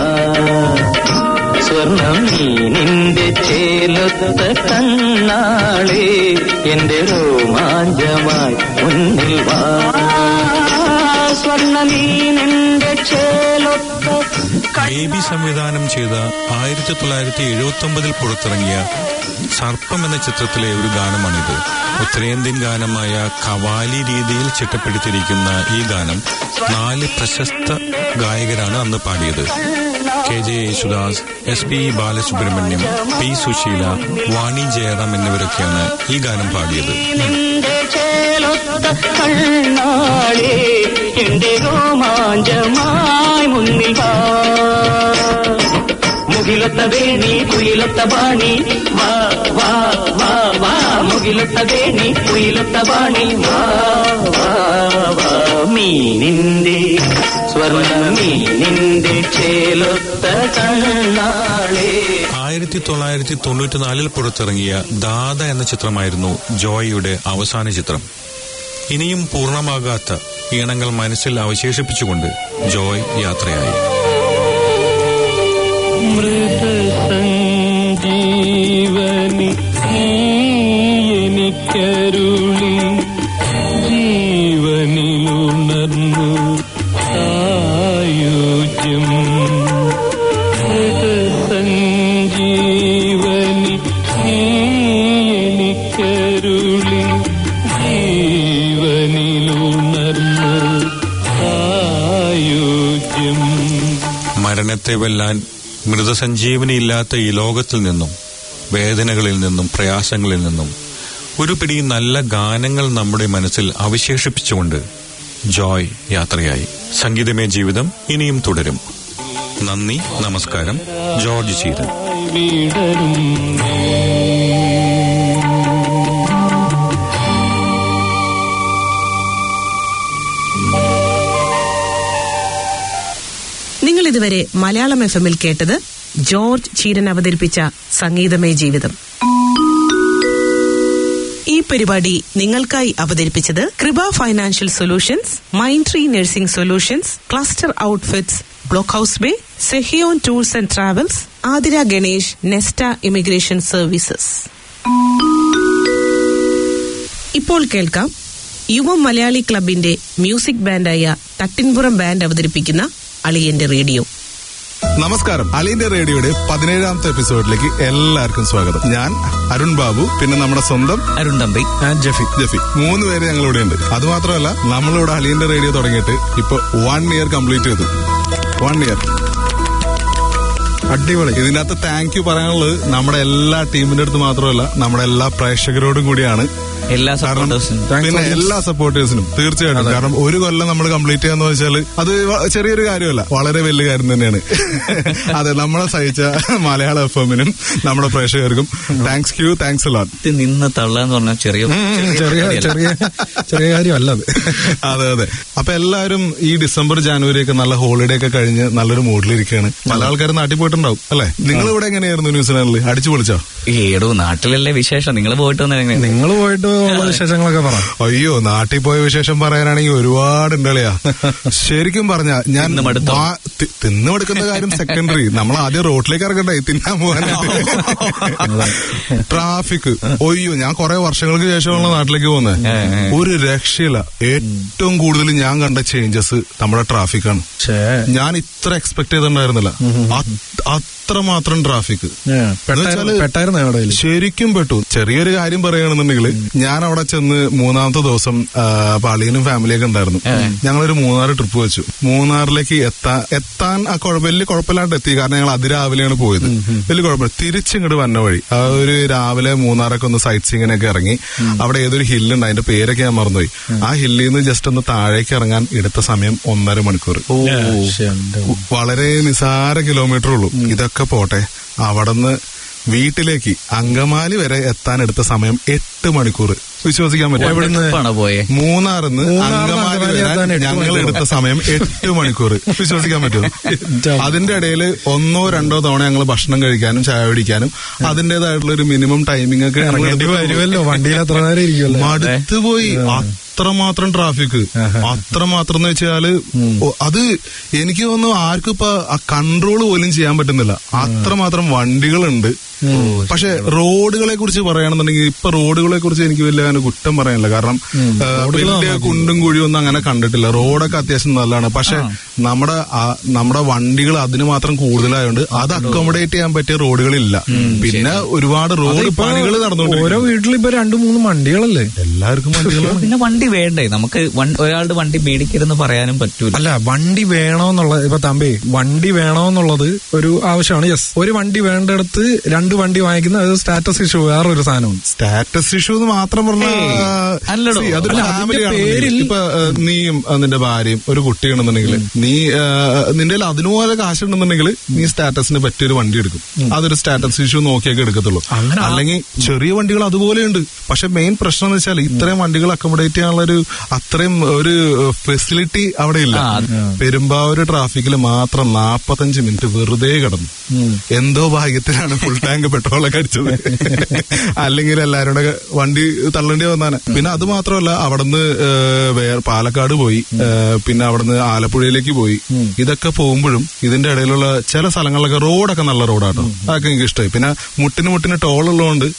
സ്വർണ്ണമീനിന്റെ ചേലത്ത കണ്ണാളെ എന്റെ രോമാഞ്ചമായി മുന്നിൽ വാ സ്വർണ്ണമീനിന്റെ ചേലൊത്ത ബേബി സംവിധാനം ചെയ്ത ആയിരത്തി തൊള്ളായിരത്തി എഴുപത്തി ഒമ്പതിൽ പുറത്തിറങ്ങിയ സർപ്പം എന്ന ചിത്രത്തിലെ ഒരു ഗാനമാണിത് ഉത്തരേന്ത്യൻ ഗാനമായ കവാലി രീതിയിൽ ചിട്ടപ്പെടുത്തിയിരിക്കുന്ന ഈ ഗാനം നാല് പ്രശസ്ത ഗായകരാണ് അന്ന് പാടിയത് K J Yesudas S P Balasubrahmanyam P Susheela Vani Jayaram എന്നിവരൊക്കെയാണ് ഈ ഗാനം പാടിയത് നിന്റെ ചേലൊത്ത കണ്ണാളെ എന്റെ രോമാഞ്ചമായി മുന്നിൽ വാ മുകിലൊത്ത വേണി കുയിലൊത്ത ബാണി വാ വാ വാ വാ മുകിലൊത്ത വേണി കുയിലൊത്ത ബാണി വാ വാ വാ മീനിന്റെ സ്വർണ്ണ മീനിന്റെ ചേലൊത്ത കണ്ണാളേ ആയിരത്തി തൊള്ളായിരത്തി തൊണ്ണൂറ്റിനാലിൽ പുറത്തിറങ്ങിയ ദാദ എന്ന ചിത്രമായിരുന്നു ജോയിയുടെ അവസാന ചിത്രം ഇനിയും പൂർണ്ണമാകാത്ത ഈണങ്ങൾ മനസ്സിൽ അവശേഷിപ്പിച്ചുകൊണ്ട് ജോയ് യാത്രയായി മൃതസഞ്ജീവനി നീ എനിക്കരുളി ജീവനിലുണർന്നു സായുജ്യം മൃതസഞ്ജീവനി നീ എനിക്കരുളി ജീവനിലുണർന്നു സായുജ്യം മരണത്തെ വെല്ലാൻ മൃതസഞ്ജീവനിയില്ലാത്ത ഈ ലോകത്തിൽ നിന്നും വേദനകളിൽ നിന്നും പ്രയാസങ്ങളിൽ നിന്നും ഒരു പിടി നല്ല ഗാനങ്ങൾ നമ്മുടെ മനസ്സിൽ അവശേഷിപ്പിച്ചുകൊണ്ട് ജോയ് യാത്രയായി സംഗീതമേ ജീവിതം ഇനിയും തുടരും നന്ദി നമസ്കാരം ജോർജ് ചീരൻ വിടരും നിങ്ങൾ ഇതുവരെ മലയാളം എഫ് എമ്മിൽ കേട്ടത് ജോർജ് ചീരൻ അവതരിപ്പിച്ച സംഗീതമേ ജീവിതം ഈ പരിപാടി നിങ്ങൾക്കായി അവതരിപ്പിച്ചത് കൃപ financial solutions mind tree nursing solutions cluster outfits block house bay Sehion tours and travels Athira Ganesh Nesta immigration Services ഇപ്പോൾ കേൾക്കാം യുവം മലയാളി ക്ലബിന്റെ മ്യൂസിക് ബാൻഡായ തട്ടിൻപുറം ബാൻഡ് അവതരിപ്പിക്കുന്ന അളിയന്റെ റേഡിയോ നമസ്കാരം അലിന്റെ റേഡിയോയുടെ പതിനേഴാമത്തെ എപ്പിസോഡിലേക്ക് എല്ലാവർക്കും സ്വാഗതം ഞാൻ അരുൺ ബാബു പിന്നെ നമ്മുടെ സ്വന്തം അരുൺ തമ്പി ജഫി ജഫി മൂന്ന് പേര് ഞങ്ങൾ ഇവിടെ ഉണ്ട് അത് മാത്രമല്ല നമ്മളിവിടെ അലിന്റെ റേഡിയോ തുടങ്ങിയിട്ട് ഇപ്പൊ വൺ ഇയർ കംപ്ലീറ്റ് ചെയ്തു വൺ ഇയർ അടിപൊളി ഇതിനകത്ത് താങ്ക് യു പറയാനുള്ളത് നമ്മുടെ എല്ലാ ടീമിന്റെ അടുത്ത് മാത്രമല്ല നമ്മുടെ എല്ലാ പ്രേക്ഷകരോടും കൂടിയാണ് എല്ലാ കാരണം supporters-നും. പിന്നെ എല്ലാ സപ്പോർട്ടേഴ്സിനും തീർച്ചയായിട്ടും കാരണം ഒരു കൊല്ലം നമ്മൾ കംപ്ലീറ്റ് ചെയ്യാന്ന് വെച്ചാൽ അത് വ- ചെറിയൊരു കാര്യമല്ല വളരെ വലിയ കാര്യം തന്നെയാണ് അതെ നമ്മളെ സഹിച്ച മലയാള എഫ് എമ്മിനും നമ്മുടെ പ്രേക്ഷകർക്കും താങ്ക്സ് യു താങ്ക്സ് ലോട്ട് ഇത് നിന്ന് തള്ളാന്ന് പറഞ്ഞാൽ ചെറിയ ചെറിയ ചെറിയ ചെറിയ കാര്യമല്ല അത് അതെ അതെ അപ്പൊ എല്ലാവരും ഈ ഡിസംബർ ജാനുവരി ഒക്കെ നല്ല ഹോളിഡേ ഒക്കെ കഴിഞ്ഞ് നല്ലൊരു മൂഡിലിരിക്കുകയാണ് പല ആൾക്കാരും നാട്ടിൽ പോയിട്ടുണ്ടാവും അല്ലെ നിങ്ങൾ ഇവിടെ എങ്ങനെയായിരുന്നു ന്യൂസിലാൻഡിൽ അടിച്ചു പൊളിച്ചോ ഏടോ നാട്ടിലല്ലേ വിശേഷം നിങ്ങൾ പോയിട്ട് വന്ന നിങ്ങൾ പോയിട്ട് വിശേഷങ്ങളൊക്കെ പറ അയ്യോ നാട്ടിൽ പോയ വിശേഷം പറയാനാണെങ്കിൽ ഒരുപാട് ഉണ്ടളിയാ ശരിക്കും പറഞ്ഞ ഞാൻ വാ- തി- തിന്നു എടുക്കുന്ന കാര്യം സെക്കൻഡറി നമ്മൾ ആദ്യം റോഡിലേക്ക് ഇറങ്ങണ്ടേ തിന്നാൻ പോകാനായിട്ട് ട്രാഫിക് ഒയ്യോ ഞാൻ കുറെ വർഷങ്ങൾക്ക് ശേഷമുള്ള നാട്ടിലേക്ക് പോകുന്നത് ഒരു രക്ഷയില്ല ഏറ്റവും കൂടുതൽ ഞാൻ കണ്ട ചേഞ്ചസ് നമ്മുടെ ട്രാഫിക്കാണ് ഞാൻ ഇത്ര എക്സ്പെക്ട് ചെയ്തിട്ടുണ്ടായിരുന്നില്ല അത്- അത്രമാത്രം ട്രാഫിക് പെട്ടായിരുന്നു അവിടെ ശരിക്കും പെട്ടു ചെറിയൊരു കാര്യം പറയുകയാണെന്നുണ്ടെങ്കിൽ ഞാൻ അവിടെ ചെന്ന് മൂന്നാമത്തെ ദിവസം ആ, പാളിയനും ഫാമിലിയൊക്കെ ഉണ്ടായിരുന്നു ഞങ്ങളൊരു മൂന്നാർ ട്രിപ്പ് വെച്ചു മൂന്നാറിലേക്ക് എത്താൻ എത്താൻ ആ കുഴപ്പം വലിയ കുഴപ്പമില്ലാണ്ട് എത്തി കാരണം ഞങ്ങൾ അതിരാവിലെയാണ് പോയത് വലിയ കുഴപ്പമില്ല തിരിച്ചിങ്ങോട്ട് വന്ന വഴി ആ ഒരു രാവിലെ മൂന്നാറൊക്കെ ഒന്ന് സൈറ്റ് സീങ്ങിനൊക്കെ ഇറങ്ങി അവിടെ ഏതൊരു ഹില്ലുണ്ട് അതിന്റെ പേരൊക്കെ ഞാൻ മറന്നുപോയി ആ ഹില്ലിൽ നിന്ന് ജസ്റ്റ് ഒന്ന് താഴേക്ക് ഇറങ്ങാൻ എടുത്ത സമയം ഒന്നര മണിക്കൂർ വളരെ നിസാര കിലോമീറ്റർ ഉള്ളൂ ഇതൊക്കെ പോട്ടെ അവിടുന്ന് വീട്ടിലേക്ക് അങ്കമാലി വരെ എത്താൻ എടുത്ത സമയം എട്ട് മണിക്കൂർ വിശ്വസിക്കാൻ എവിടുന്ന് പോയെ മൂന്നാറിന്ന് അങ്കമാലി വരാൻ ഞങ്ങൾ എടുത്ത സമയം എട്ട് മണിക്കൂർ വിശ്വസിക്കാൻ പറ്റുമോ അതിന്റെ ഇടയിൽ ഒന്നോ രണ്ടോ തവണ ഞങ്ങൾ ഭക്ഷണം കഴിക്കാനും ചായ കുടിക്കാനും അതിന്റേതായിട്ടുള്ള ഒരു മിനിമം ടൈമിംഗ് ഒക്കെ ഞങ്ങൾ ഇറങ്ങേണ്ടി വരുമല്ലോ വണ്ടിയിൽ അത്ര നേരം ഇരിക്കുമല്ലോ മടുത്തുപോയി അത്രമാത്രം ട്രാഫിക് അത്രമാത്രം എന്ന് വെച്ചാല് ഓ, അത് എനിക്ക് തോന്നുന്നു ആർക്കും ഇപ്പൊ കൺട്രോൾ പോലും ചെയ്യാൻ പറ്റുന്നില്ല അത്രമാത്രം വണ്ടികളുണ്ട് പക്ഷെ റോഡുകളെ കുറിച്ച് പറയുകയാണെന്നുണ്ടെങ്കിൽ ഇപ്പൊ റോഡുകളെ കുറിച്ച് എനിക്ക് വലിയ അങ്ങനെ കുറ്റം പറയാനില്ല കാരണം ആ, വലിയ കുണ്ടും കുഴിയും ഒന്നും അങ്ങനെ കണ്ടിട്ടില്ല റോഡൊക്കെ അത്യാവശ്യം നല്ലതാണ് പക്ഷെ നമ്മുടെ ആ- നമ്മുടെ വണ്ടികൾ അതിന് മാത്രം കൂടുതലായതുകൊണ്ട് അത് അക്കോമഡേറ്റ് ചെയ്യാൻ പറ്റിയ റോഡുകളില്ല പിന്നെ ഒരുപാട് റോഡ് അതിപ്പോ പണികൾ നടന്നുകൊണ്ടിരിക്കും ഓരോ വീട്ടിലും ഇപ്പൊ രണ്ടു മൂന്ന് വണ്ടികളല്ലേ എല്ലാവർക്കും വണ്ടികളാണ് പിന്നെ വണ്ടി വേണ്ടേ നമുക്ക് വൺ- ഒരാളുടെ വണ്ടി മേടിക്കരുതെന്ന് പറയാനും പറ്റൂല അല്ല വണ്ടി വേണോന്നുള്ളത് ഇപ്പൊ തമ്പി വണ്ടി വേണോന്നുള്ളത് ഒരു ആവശ്യമാണ് യെസ് ഒരു വണ്ടി വേണ്ടടുത്ത് രണ്ട് വണ്ടി വാങ്ങിക്കുന്ന അത് സ്റ്റാറ്റസ് ഇഷ്യൂ വേറൊരു സാധനമാണ് സ്റ്റാറ്റസ് ഇഷ്യൂ എന്ന് മാത്രം പറഞ്ഞ അല്ലടോ. അതൊരു അല്ല, അതിന്റെ ഫാമിലി പേരിൽ- ഇപ്പൊ ഏഹ്, നീയും ഏഹ്, നിന്റെ ഭാര്യയും ഒരു കുട്ടിയാണെന്നുണ്ടെങ്കിൽ നീ നീ ആ, നിന്റെ കയ്യിൽ അതിനുപോലെ കാശുണ്ടെന്നുണ്ടെങ്കിൽ നീ സ്റ്റാറ്റസിന് പറ്റിയൊരു വണ്ടി എടുക്കും അതൊരു സ്റ്റാറ്റസ് ഇഷ്യൂ നോക്കിയൊക്കെ എടുക്കത്തുള്ളൂ അല്ലെങ്കിൽ ചെറിയ വണ്ടികൾ അതുപോലെയുണ്ട് പക്ഷെ മെയിൻ പ്രശ്നം എന്ന് വെച്ചാൽ ഇത്രയും വണ്ടികൾ അക്കോമഡേറ്റ് ചെയ്യാനുള്ള ഒരു അത്രയും ഒരു ഫെസിലിറ്റി അവിടെ ഇല്ല പെരുമ്പാവൂർ ട്രാഫിക്കിൽ മാത്രം നാപ്പത്തഞ്ച് മിനിറ്റ് വെറുതെ കിടന്നു എന്തോ ഭാഗ്യത്തിലാണ് ഫുൾ ടാങ്ക് പെട്രോളൊക്കെ അടിച്ചത് അല്ലെങ്കിൽ എല്ലാവരും കൂടെ വണ്ടി തള്ളേണ്ടി വന്നാണ് പിന്നെ അത് മാത്രമല്ല അവിടുന്ന് ഏഹ്, വേറെ പാലക്കാട് പോയി ഏഹ്, പിന്നെ അവിടുന്ന് ആലപ്പുഴയിലേക്ക് പോയി ഇതൊക്കെ പോകുമ്പോഴും ഇതിന്റെ ഇടയിലുള്ള ചില സ്ഥലങ്ങളിലൊക്കെ റോഡൊക്കെ നല്ല റോഡാട്ടോ അതൊക്കെ എനിക്ക് ഇഷ്ടമായി പിന്നെ മുട്ടിന് മുട്ടിന് ടോൾ ഉള്ളതുകൊണ്ട്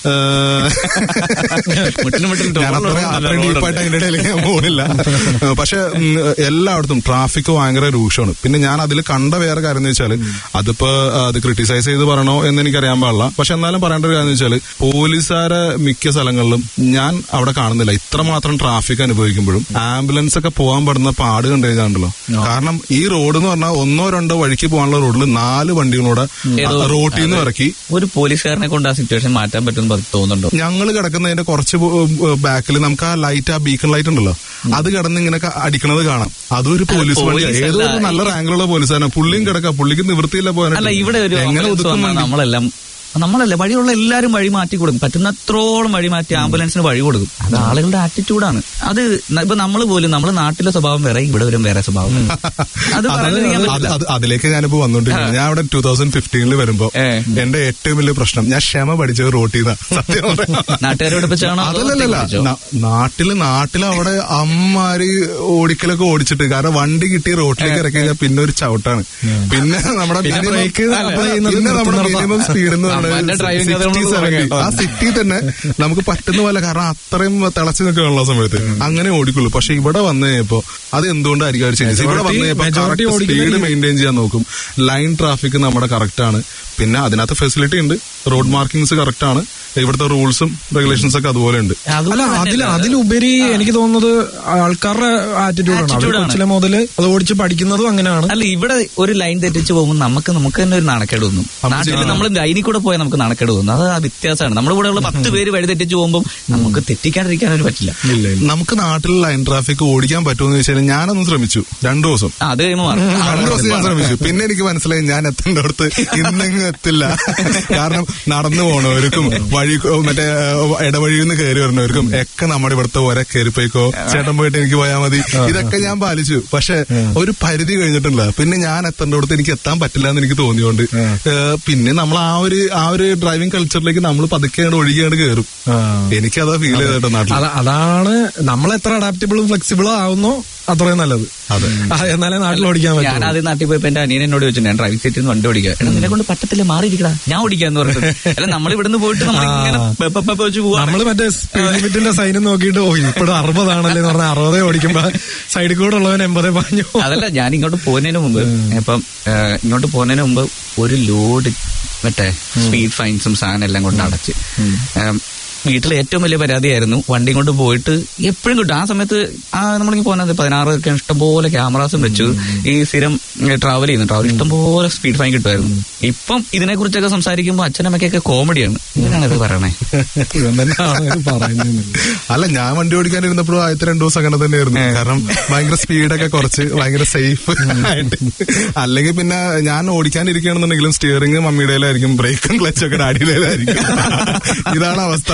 ഞാൻ അത്രയും അത്രയും ഡീപ്പായിട്ട് അതിന്റെ ഇടയിലേക്ക് ഞാൻ പോകുന്നില്ല പക്ഷെ ഉം, എല്ലായിടത്തും ട്രാഫിക് ഭയങ്കര രൂക്ഷമാണ് പിന്നെ ഞാൻ അതിൽ കണ്ട വേറെ കാര്യം എന്ന് വെച്ചാൽ അതിപ്പോ ആ, അത് ക്രിട്ടിസൈസ് ചെയ്ത് പറയണോ എന്ന് എനിക്കറിയാൻ പാടില്ല പക്ഷെ എന്നാലും പറയേണ്ട ഒരു കാര്യം എന്ന് വെച്ചാൽ പോലീസുകാരെ മിക്ക സ്ഥലങ്ങളിലും ഞാൻ അവിടെ കാണുന്നില്ല ഇത്രമാത്രം ട്രാഫിക് അനുഭവിക്കുമ്പോഴും ആംബുലൻസ് ഒക്കെ പോകാൻ പെടുന്ന പാട് കണ്ടു കഴിഞ്ഞാണ്ടല്ലോ കാരണം ഈ റോഡ് എന്ന് പറഞ്ഞാൽ ഒന്നോ രണ്ടോ വഴിക്ക് പോകാനുള്ള റോഡിൽ നാല് വണ്ടികളൂടെ ഏതോ- റോട്ടിൽ നിന്ന് ഇറക്കി ഒരു പോലീസുകാരനെ കൊണ്ട് ആ സിറ്റുവേഷൻ മാറ്റാൻ പറ്റുമെന്ന് പ- തോന്നുന്നുണ്ടോ ഞങ്ങൾ കിടക്കുന്നതിന്റെ കുറച്ച് ബാക്കിൽ നമുക്ക് ആ ലൈറ്റ് ആ ബീക്കൺ ലൈറ്റ് ഉണ്ടല്ലോ അത് കിടന്ന് ഇങ്ങനെ ക- അടിക്കണത് കാണാം അതും ഒരു പോലീസ് വണ്ടി പോലീസ് ഏതോ ഒരു അല്ല. നല്ല റാങ്കിലുള്ള പോലീസാണ് പുള്ളിയും കിടക്കാം പുള്ളിക്ക് നിവൃത്തിയില്ല പോകാനായിട്ട് അല്ല ഇവിടെ ഒരു എങ്ങനെ ആംബുലൻസ് ഒതുക്കും വന്നാൽ വണ്ടി? നമ്മളെല്ലാം നമ്മളല്ല വഴിയുള്ള എല്ലാവരും വഴി മാറ്റി കൊടുക്കും പറ്റുന്നത്രോളം വഴി മാറ്റി ആംബുലൻസിന് വഴി കൊടുക്കും അത് ആളുകളുടെ ആറ്റിറ്റ്യൂഡാണ് അത് ന- ഇപ്പൊ നമ്മൾ പോലും നമ്മളെ നാട്ടിലെ സ്വഭാവം വേറെ ഇവിടെ വരും വേറെ സ്വഭാവം അത് അത് പറയാതിരിക്കാൻ അത് പറ്റില്ല. അത് അതിലേക്ക് ഞാനിപ്പോ വന്നോണ്ടിരിക്കുന്നത് ഞാൻ അവിടെ ടൂ തൗസൻഡ് ഫിഫ്റ്റീനിൽ വരുമ്പോ എന്റെ ഏറ്റവും വലിയ പ്രശ്നം ഞാൻ ക്ഷമ പഠിച്ചത് റോട്ടിൽ നിന്നാ സത്യം പറയാം. നാട്ടുകാരെ പഠിപ്പിച്ചാണോ അതോ അതല്ലല്ല പഠിച്ചോ? ന- നാട്ടില് നാട്ടില് അവിടെ അമ്മാര് ഓടിക്കലൊക്കെ ഓടിച്ചിട്ട് കാരണം വണ്ടി കിട്ടി റോട്ടിലേക്ക് ഇറക്കി കഴിഞ്ഞാൽ പിന്നെ ഒരു ചവിട്ടാണ് പിന്നെ നമ്മുടെ പിന്നെ minimum- brake അല്ല, apply ചെയ്യുന്നത് പിന്നെ നമ്മുടെ നിർത്തുന്നിടത്താ. മിനിമം സ്പീഡ് എന്ന് അമ്മാന്റെ പറയുന്നത് driving അത് 60, നമ്മള് 70. തുടങ്ങി. ആ സിറ്റി തന്നെ നമുക്ക് പറ്റുന്ന പോലെ കാരണം അത്രയും തിളച്ചു നിൽക്കാനുള്ള സമയത്ത് അങ്ങനെ ഓടിക്കുള്ളൂ പക്ഷെ ഇവിടെ വന്നു കഴിഞ്ഞപ്പോ അത് എന്തുകൊണ്ടായിരിക്കും അവർ ചെയ്യുന്നത് ഇവിടെ വന്നു Majority- majority കഴിഞ്ഞപ്പോൾ ഓടിക്കുന്ന സ്പീഡ് രീതി- മെയിൻറ്റെയിൻ ചെയ്യാൻ നോക്കും ലൈൻ ട്രാഫിക് നമ്മുടെ കറക്റ്റ് ആണ് പിന്നെ അതിനകത്ത് ഫെസിലിറ്റി ഉണ്ട് റോഡ് മാർക്കിങ്സ് കറക്റ്റ് ആണ് ഇവിടുത്തെ റൂൾസും റെഗുലേഷൻസ് ഒക്കെ അതുപോലെ ഉണ്ട് അല്ല അതിൽ അതിലുപരി എനിക്ക് തോന്നുന്നത് ആൾക്കാരുടെ ആറ്റിറ്റ്യൂഡാണ് അവർ Attitude ആണ്. കൊച്ചിലെ മുതല് അത് ഓടിച്ച് പഠിക്കുന്നതും അങ്ങനെയാണ് അല്ല ഇവിടെ ഒരു ലൈൻ തെറ്റിച്ച് പോകുമ്പോൾ നമുക്ക് നമുക്ക് തന്നെ ഒരു നാണക്കേട് തോന്നും നാട്ടിൽ നമ്മൾ ലൈനിൽ കൂടെ പോയാൽ നമുക്ക് നാണക്കേട് തോന്നും അത് ആ വ്യത്യാസമാണ് നമ്മുടെ കൂടെ ഉള്ള പത്ത് പേര് വഴി തെറ്റിച്ച് പോകുമ്പോൾ നമുക്ക് തെറ്റിക്കാണ്ടിരിക്കാനൊരു പറ്റില്ല നമുക്ക് നാട്ടിൽ ലൈൻ ട്രാഫിക് ഓടിക്കാൻ പറ്റുമെന്ന് വെച്ചാൽ ഞാനൊന്ന് ശ്രമിച്ചു രണ്ടു ദിവസം ആ, അത് കഴിയുമ്പോൾ മാറും. രണ്ടു ദിവസം ഞാൻ ശ്രമിച്ചു പിന്നെ എനിക്ക് മനസ്സിലായി ഞാൻ എത്തേണ്ട അടുത്ത് ഇന്നെങ്ങും എത്തില്ല കാരണം നടന്നു പോണവർക്കും വഴി മറ്റേ ഏഹ്, ഇടവഴിയിൽ നിന്ന് കയറി വരുന്നവർക്കും ഒക്കെ നമ്മുടെ ഇവിടുത്തെ പോലെ കയറിപ്പോയിക്കോ ചേട്ടൻ പോയിട്ട് എനിക്ക് പോയാൽ മതി ഇതൊക്കെ ഞാൻ പാലിച്ചു പക്ഷെ ഒരു പരിധി കഴിഞ്ഞിട്ടില്ല പിന്നെ ഞാൻ എത്തേണ്ട അടുത്ത് എനിക്ക് എത്താൻ പറ്റില്ല എന്ന് എനിക്ക് തോന്നിയോണ്ട് ഏഹ്, പിന്നെ നമ്മൾ ആ ഒരു ആ ഒരു ഡ്രൈവിംഗ് കൾച്ചറിലേക്ക് നമ്മൾ പതുക്കെ ഒഴുകിയാണ് കയറും എനിക്കതാ ഫീൽ ചെയ്തേട്ടോ നാട്ടിൽ അത- അതാണ് നമ്മൾ എത്ര അഡാപ്റ്റബിളും ഫ്ലെക്സിബിളും ആവുന്നോ അത്രയും നല്ലത് അതെ എന്നാലേ നാട്ടിൽ ഓടിക്കാൻ ഞാൻ പറ്റും ആദ്യം നാട്ടിൽ പോയപ്പോ എന്റെ അനിയൻ എന്നോട് ചോദിച്ചു ഞാൻ ഡ്രൈവിംഗ് സീറ്റിൽ നിന്ന് വണ്ടി ഓടിക്കുക എടാ നിന്നെ കൊണ്ട് പറ്റത്തില്ല മാറിയിരിക്കടാ ഞാൻ ഓടിക്കാന്ന് പറഞ്ഞിട്ട് അല്ല നമ്മൾ ഇവിടുന്ന് പോയിട്ട് നമ്മളിങ്ങനെ പെ- പെ- പെ- വെച്ച് പോവാ നമ്മള് മറ്റേ സ്പീഡ് ലിമിറ്റിന്റെ സൈനും നോക്കിയിട്ട് ഓ ഇപ്പോഴും അറുപതാണല്ലേ എന്ന് പറഞ്ഞാൽ അറുപതേ ഓടിക്കുമ്പോ സൈഡിൽ കൂടെ ഉള്ളവൻ എൺപതേ പറഞ്ഞു അതല്ല ഞാൻ ഇങ്ങോട്ട് പോകുന്നതിന് മുമ്പ് ഇപ്പം ഏഹ്, ഇങ്ങോട്ട് പോകുന്നതിന് മുമ്പ് ഒരു ലോഡ് മറ്റേ സ്പീഡ് ഫൈൻസും സാധനം എല്ലാം കൊണ്ട് അടച്ച് ഏഹ്, വീട്ടിലെ ഏറ്റവും വലിയ പരാതിയായിരുന്നു വണ്ടി കൊണ്ട് പോയിട്ട് എപ്പോഴും കിട്ടും ആ സമയത്ത് ആ നമ്മളിങ്ങനെ പോകുന്നത് പതിനാറ് ഒക്കെ ഇഷ്ടംപോലെ ക്യാമറാസും വെച്ചു ഈ സ്ഥിരം ട്രാവൽ ചെയ്യുന്നു ട്രാവൽ ഇഷ്ടംപോലെ സ്പീഡ് ഫൈൻ കിട്ടുമായിരുന്നു ഇപ്പം ഇതിനെ കുറിച്ചൊക്കെ സംസാരിക്കുമ്പോൾ അച്ഛനമ്മയ്ക്കൊക്കെ കോമഡിയാണ് ഇതിനാണ് ഇത് പറയണേ ഇവൻ തന്നെയാണ് പറയുന്നത് അല്ല ഞാൻ വണ്ടി ഓടിക്കാനിരുന്നപ്പോഴും ആദ്യത്തെ രണ്ടു ദിവസം അങ്ങനെ തന്നെയായിരുന്നു കാരണം ഭയങ്കര സ്പീഡൊക്കെ കുറച്ച് ഭയങ്കര സേഫ് ആയിട്ട് അല്ലെങ്കിൽ പിന്നെ ഞാൻ ഓടിക്കാനിരിക്കുകയാണെന്നുണ്ടെങ്കിലും സ്റ്റിയറിംഗ് മമ്മിയുടെയിലായിരിക്കും ബ്രേക്കും ക്ലച്ചൊക്കെ ഡാഡിയുടേതായിരിക്കും ഇതാണ് അവസ്ഥ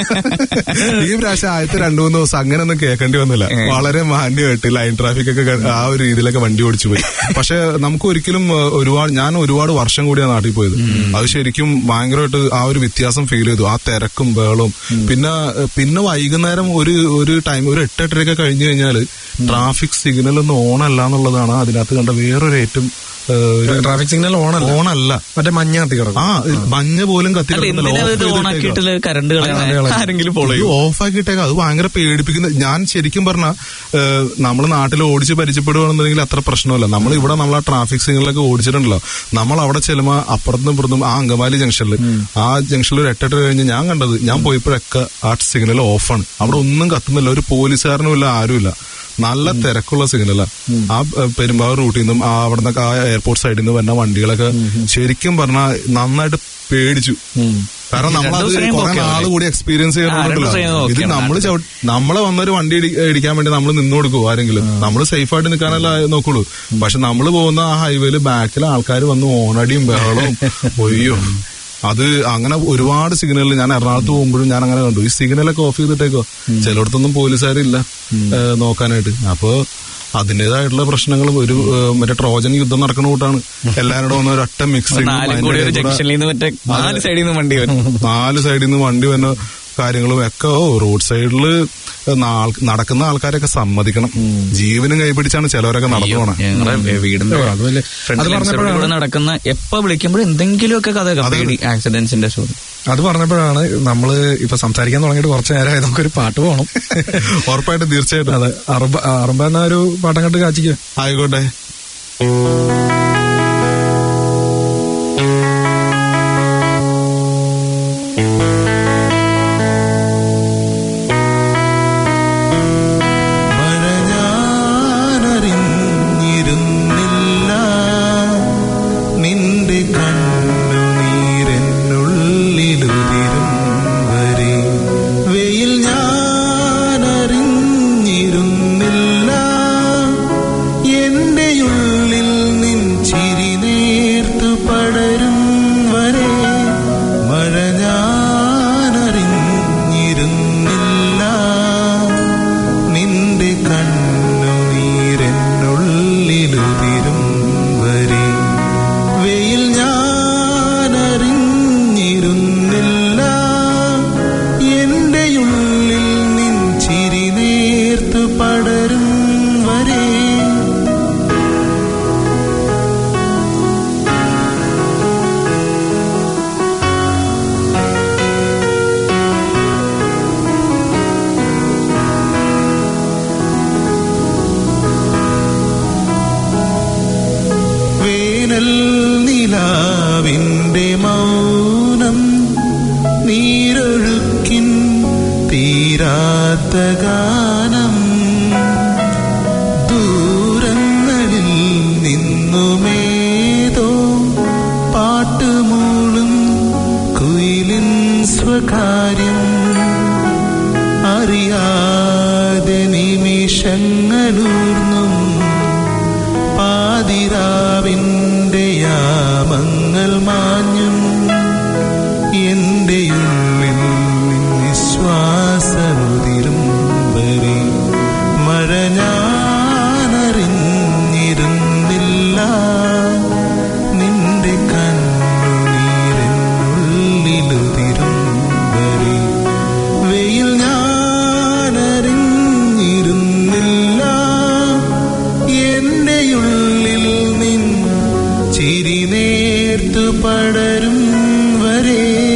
ഈ പ്രാവശ്യം ആദ്യത്തെ രണ്ടു മൂന്ന് ദിവസം അങ്ങനെ ഒന്നും കേൾക്കേണ്ടി വന്നില്ല വളരെ മാന്യമായിട്ട് ലൈൻ ട്രാഫിക് ഒക്കെ ക- ആ ഒരു രീതിയിലൊക്കെ വണ്ടി ഓടിച്ചു പോയി പക്ഷെ നമുക്ക് ഒരിക്കലും ഏഹ്, ഒരുപാട് ഞാൻ ഒരുപാട് വർഷം കൂടിയാണ് നാട്ടിൽ പോയത് അത് ശരിക്കും ഭയങ്കരമായിട്ട് ആ ഒരു വ്യത്യാസം ഫീൽ ചെയ്തു ആ തിരക്കും ബഹളവും പിന്നെ ഏഹ്, പിന്നെ വൈകുന്നേരം ഒരു ഒരു ടൈം ഒരു എട്ട് എട്ടരയൊക്കെ കഴിഞ്ഞു കഴിഞ്ഞാല് ട്രാഫിക് സിഗ്നൽ ഒന്നും ഓൺ അല്ല എന്നുള്ളതാണ് അതിനകത്ത് കണ്ട വേറൊരു ഏറ്റവും ട്രാഫിക് സിഗ്നൽ ഓണല്ല ഓണല്ല മറ്റേ മഞ്ഞ കത്തി കിടക്കും ആ മഞ്ഞ പോലും കത്തി അല്ല കിടക്കുന്നില്ല. എന്തിനാ Off ഇത് ചെയ്തിട്ടേക്കുവാ. ഓണാക്കിയിട്ടുള്ള കറണ്ട് കളയാൻ ആരെങ്കിലും ഫോളോ ചെയ്യും ഓഫ് ആക്കിയിട്ടേക്കാം അത് ഭയങ്കര പേടിപ്പിക്കുന്ന ഞാൻ ശരിക്കും പറഞ്ഞ നമ്മൾ നാട്ടിൽ ഓടിച്ച് പരിചയപ്പെടുകയാണെന്നുണ്ടെങ്കിൽ അത്ര പ്രശ്നമല്ല നമ്മൾ ഇവിടെ നമ്മൾ ആ ട്രാഫിക് സിഗ്നലൊക്കെ ഓടിച്ചിട്ടുണ്ടല്ലോ നമ്മൾ അവിടെ ചെല്ലുമ്പോൾ അപ്പുറത്തും ഇപ്പുറത്തും ആ അങ്കമാലി ജംഗ്ഷനിൽ ആ ജംഗ്ഷനിൽ ഒരു എട്ടെട്ട് കഴിഞ്ഞ് ഞാൻ കണ്ടത് ഞാൻ പോയപ്പോഴൊക്കെ ആ സിഗ്നൽ ഓഫാണ് അവിടെ ഒന്നും കത്തുന്നില്ല ഒരു പോലീസുകാരനും ഇല്ല ആരുമില്ല നല്ല തിരക്കുള്ള സിഗ്നലാ ആ ഏഹ്, പെരുമ്പാവൂർ റൂട്ടിൽ നിന്നും ആ അവിടെ നിന്നൊക്കെ ആ എയർപോർട്ട് സൈഡിൽ നിന്ന് വരുന്ന വണ്ടികളൊക്കെ ശരിക്കും പറഞ്ഞാൽ നന്നായിട്ട് പേടിച്ചു കാരണം രണ്ട് നമ്മളത് ദിവസം കുറെ കഴിയുമ്പോ നാൾ okay കൂടി എക്സ്പീരിയൻസ് ആ, രണ്ട് ദിവസം ചെയ്യുന്നുണ്ടല്ലോ കഴിയുമ്പോ ഇത് okay ആണ്. നമ്മൾ നമ്മളെ വന്നൊരു വണ്ടി ഇടി- ഇടിക്കാൻ വേണ്ടി നമ്മൾ നിന്ന് കൊടുക്കും ആരെങ്കിലും നമ്മൾ സേഫ് ആയിട്ട് നിൽക്കാനല്ല നോക്കുള്ളൂ പക്ഷെ നമ്മൾ പോകുന്ന ആ ഹൈവേയിൽ ബാക്കിൽ ആൾക്കാർ വന്ന് ഓണടിയും ബഹളവും ഒയ്യോ അത് അങ്ങനെ ഒരുപാട് സിഗ്നൽ ഞാൻ എറണാകുളത്ത് പോകുമ്പോഴും ഞാൻ അങ്ങനെ കണ്ടു ഈ സിഗ്നലൊക്കെ ഓഫ് ചെയ്തിട്ടേക്കോ ചിലയിടത്തൊന്നും പോലീസുകാരില്ല ഏഹ്, നോക്കാനായിട്ട് അപ്പോ അതിന്റേതായിട്ടുള്ള പ്രശ്നങ്ങളും ഒരു ഏഹ്, മറ്റേ ട്രോജൻ യുദ്ധം നടക്കുന്ന കൂട്ടാണ് എല്ലാവരുടെ വന്ന ഒരൊറ്റ മിക്സിംഗ് നാലും കൂടി ഒരു ജംഗ്ഷനിൽ നിന്ന് മറ്റേ നാല് സൈഡിൽ നിന്ന് വണ്ടി വരും നാല് സൈഡിൽ നിന്ന് വണ്ടി വരുന്ന കാര്യങ്ങളും ഒക്കെ ഓ റോഡ് സൈഡില് നടക്കുന്ന ആൾക്കാരൊക്കെ സമ്മതിക്കണം ജീവനും കൈപിടിച്ചാണ് ചിലവരൊക്കെ നടന്നു പോണേ ഞങ്ങളുടെ വീടിന്റെ ഓ, അത് വലിയ- ഫ്രണ്ട് അത് ലെഫ്റ്റ് സൈഡിൽ പറഞ്ഞപ്പോഴാണ് കൂടെ നടക്കുന്ന എപ്പോ വിളിക്കുമ്പോഴും എന്തെങ്കിലുമൊക്കെ കഥ പേടി ആക്സിഡന്റ്സിന്റെ ഷോ അത് പറഞ്ഞപ്പോഴാണ് നമ്മള് ഇപ്പൊ സംസാരിക്കാൻ തുടങ്ങിയിട്ട് കുറച്ച് നേരമായി നമുക്കൊരു പാട്ട് പോകണം ഉറപ്പായിട്ടും തീർച്ചയായിട്ടും അതെ അറുമ്പ അറുമ്പ എന്ന ഒരു പാട്ടം കണ്ട് കാച്ചിക്കുക ആയിക്കോട്ടെ മഴ ഞാനറിഞ്ഞിരുന്നില്ല നിന്റെ കണ്ണുനീരെന്നുള്ളിലുതിരും വരെ വെയിൽ ഞാനറിഞ്ഞിരുന്നില്ല എന്റെ ഉള്ളിൽ നിൻ ചിരി നേർത്തു പടരും വരെ മഴ ഞാനറിഞ്ഞിരുന്നില്ല നിന്റെ കണ്ണുനീരെന്നുള്ളിലുതിരും വരെ വെയിൽ ഞാനറിഞ്ഞിരുന്നില്ല എന്റെ ഉള്ളിൽ നിൻ ചിരി നേർത്തു പടരും വരെ വേനൽ നിലാവിന്റെ മൗനം നീരൊഴുക്കിൻ തീരാത്ത ഗാനം ദൂരങ്ങളിൽ നിന്നുമേതോ പാട്ടുമൂളും കുയിലിൻ സ്വകാര്യം അറിയാതെ നിമിഷങ്ങളൂർന്നും പാതിരാവിന്റെ യാമങ്ങൾ മാഞ്ഞും എന്റെ ഉള്ളിൽ നിശ്വാസമുതിരും വരെ മഴ ഞാനറിഞ്ഞിരുന്നില്ല നിന്റെ കണ്ണുനീരെന്നുള്ളിലുതിരും വരെ വെയിൽ ഞാനറിഞ്ഞിരുന്നില്ല എന്റെ ഉള്ളിൽ നിൻ ചിരി നേർത്തു പടരും വരെ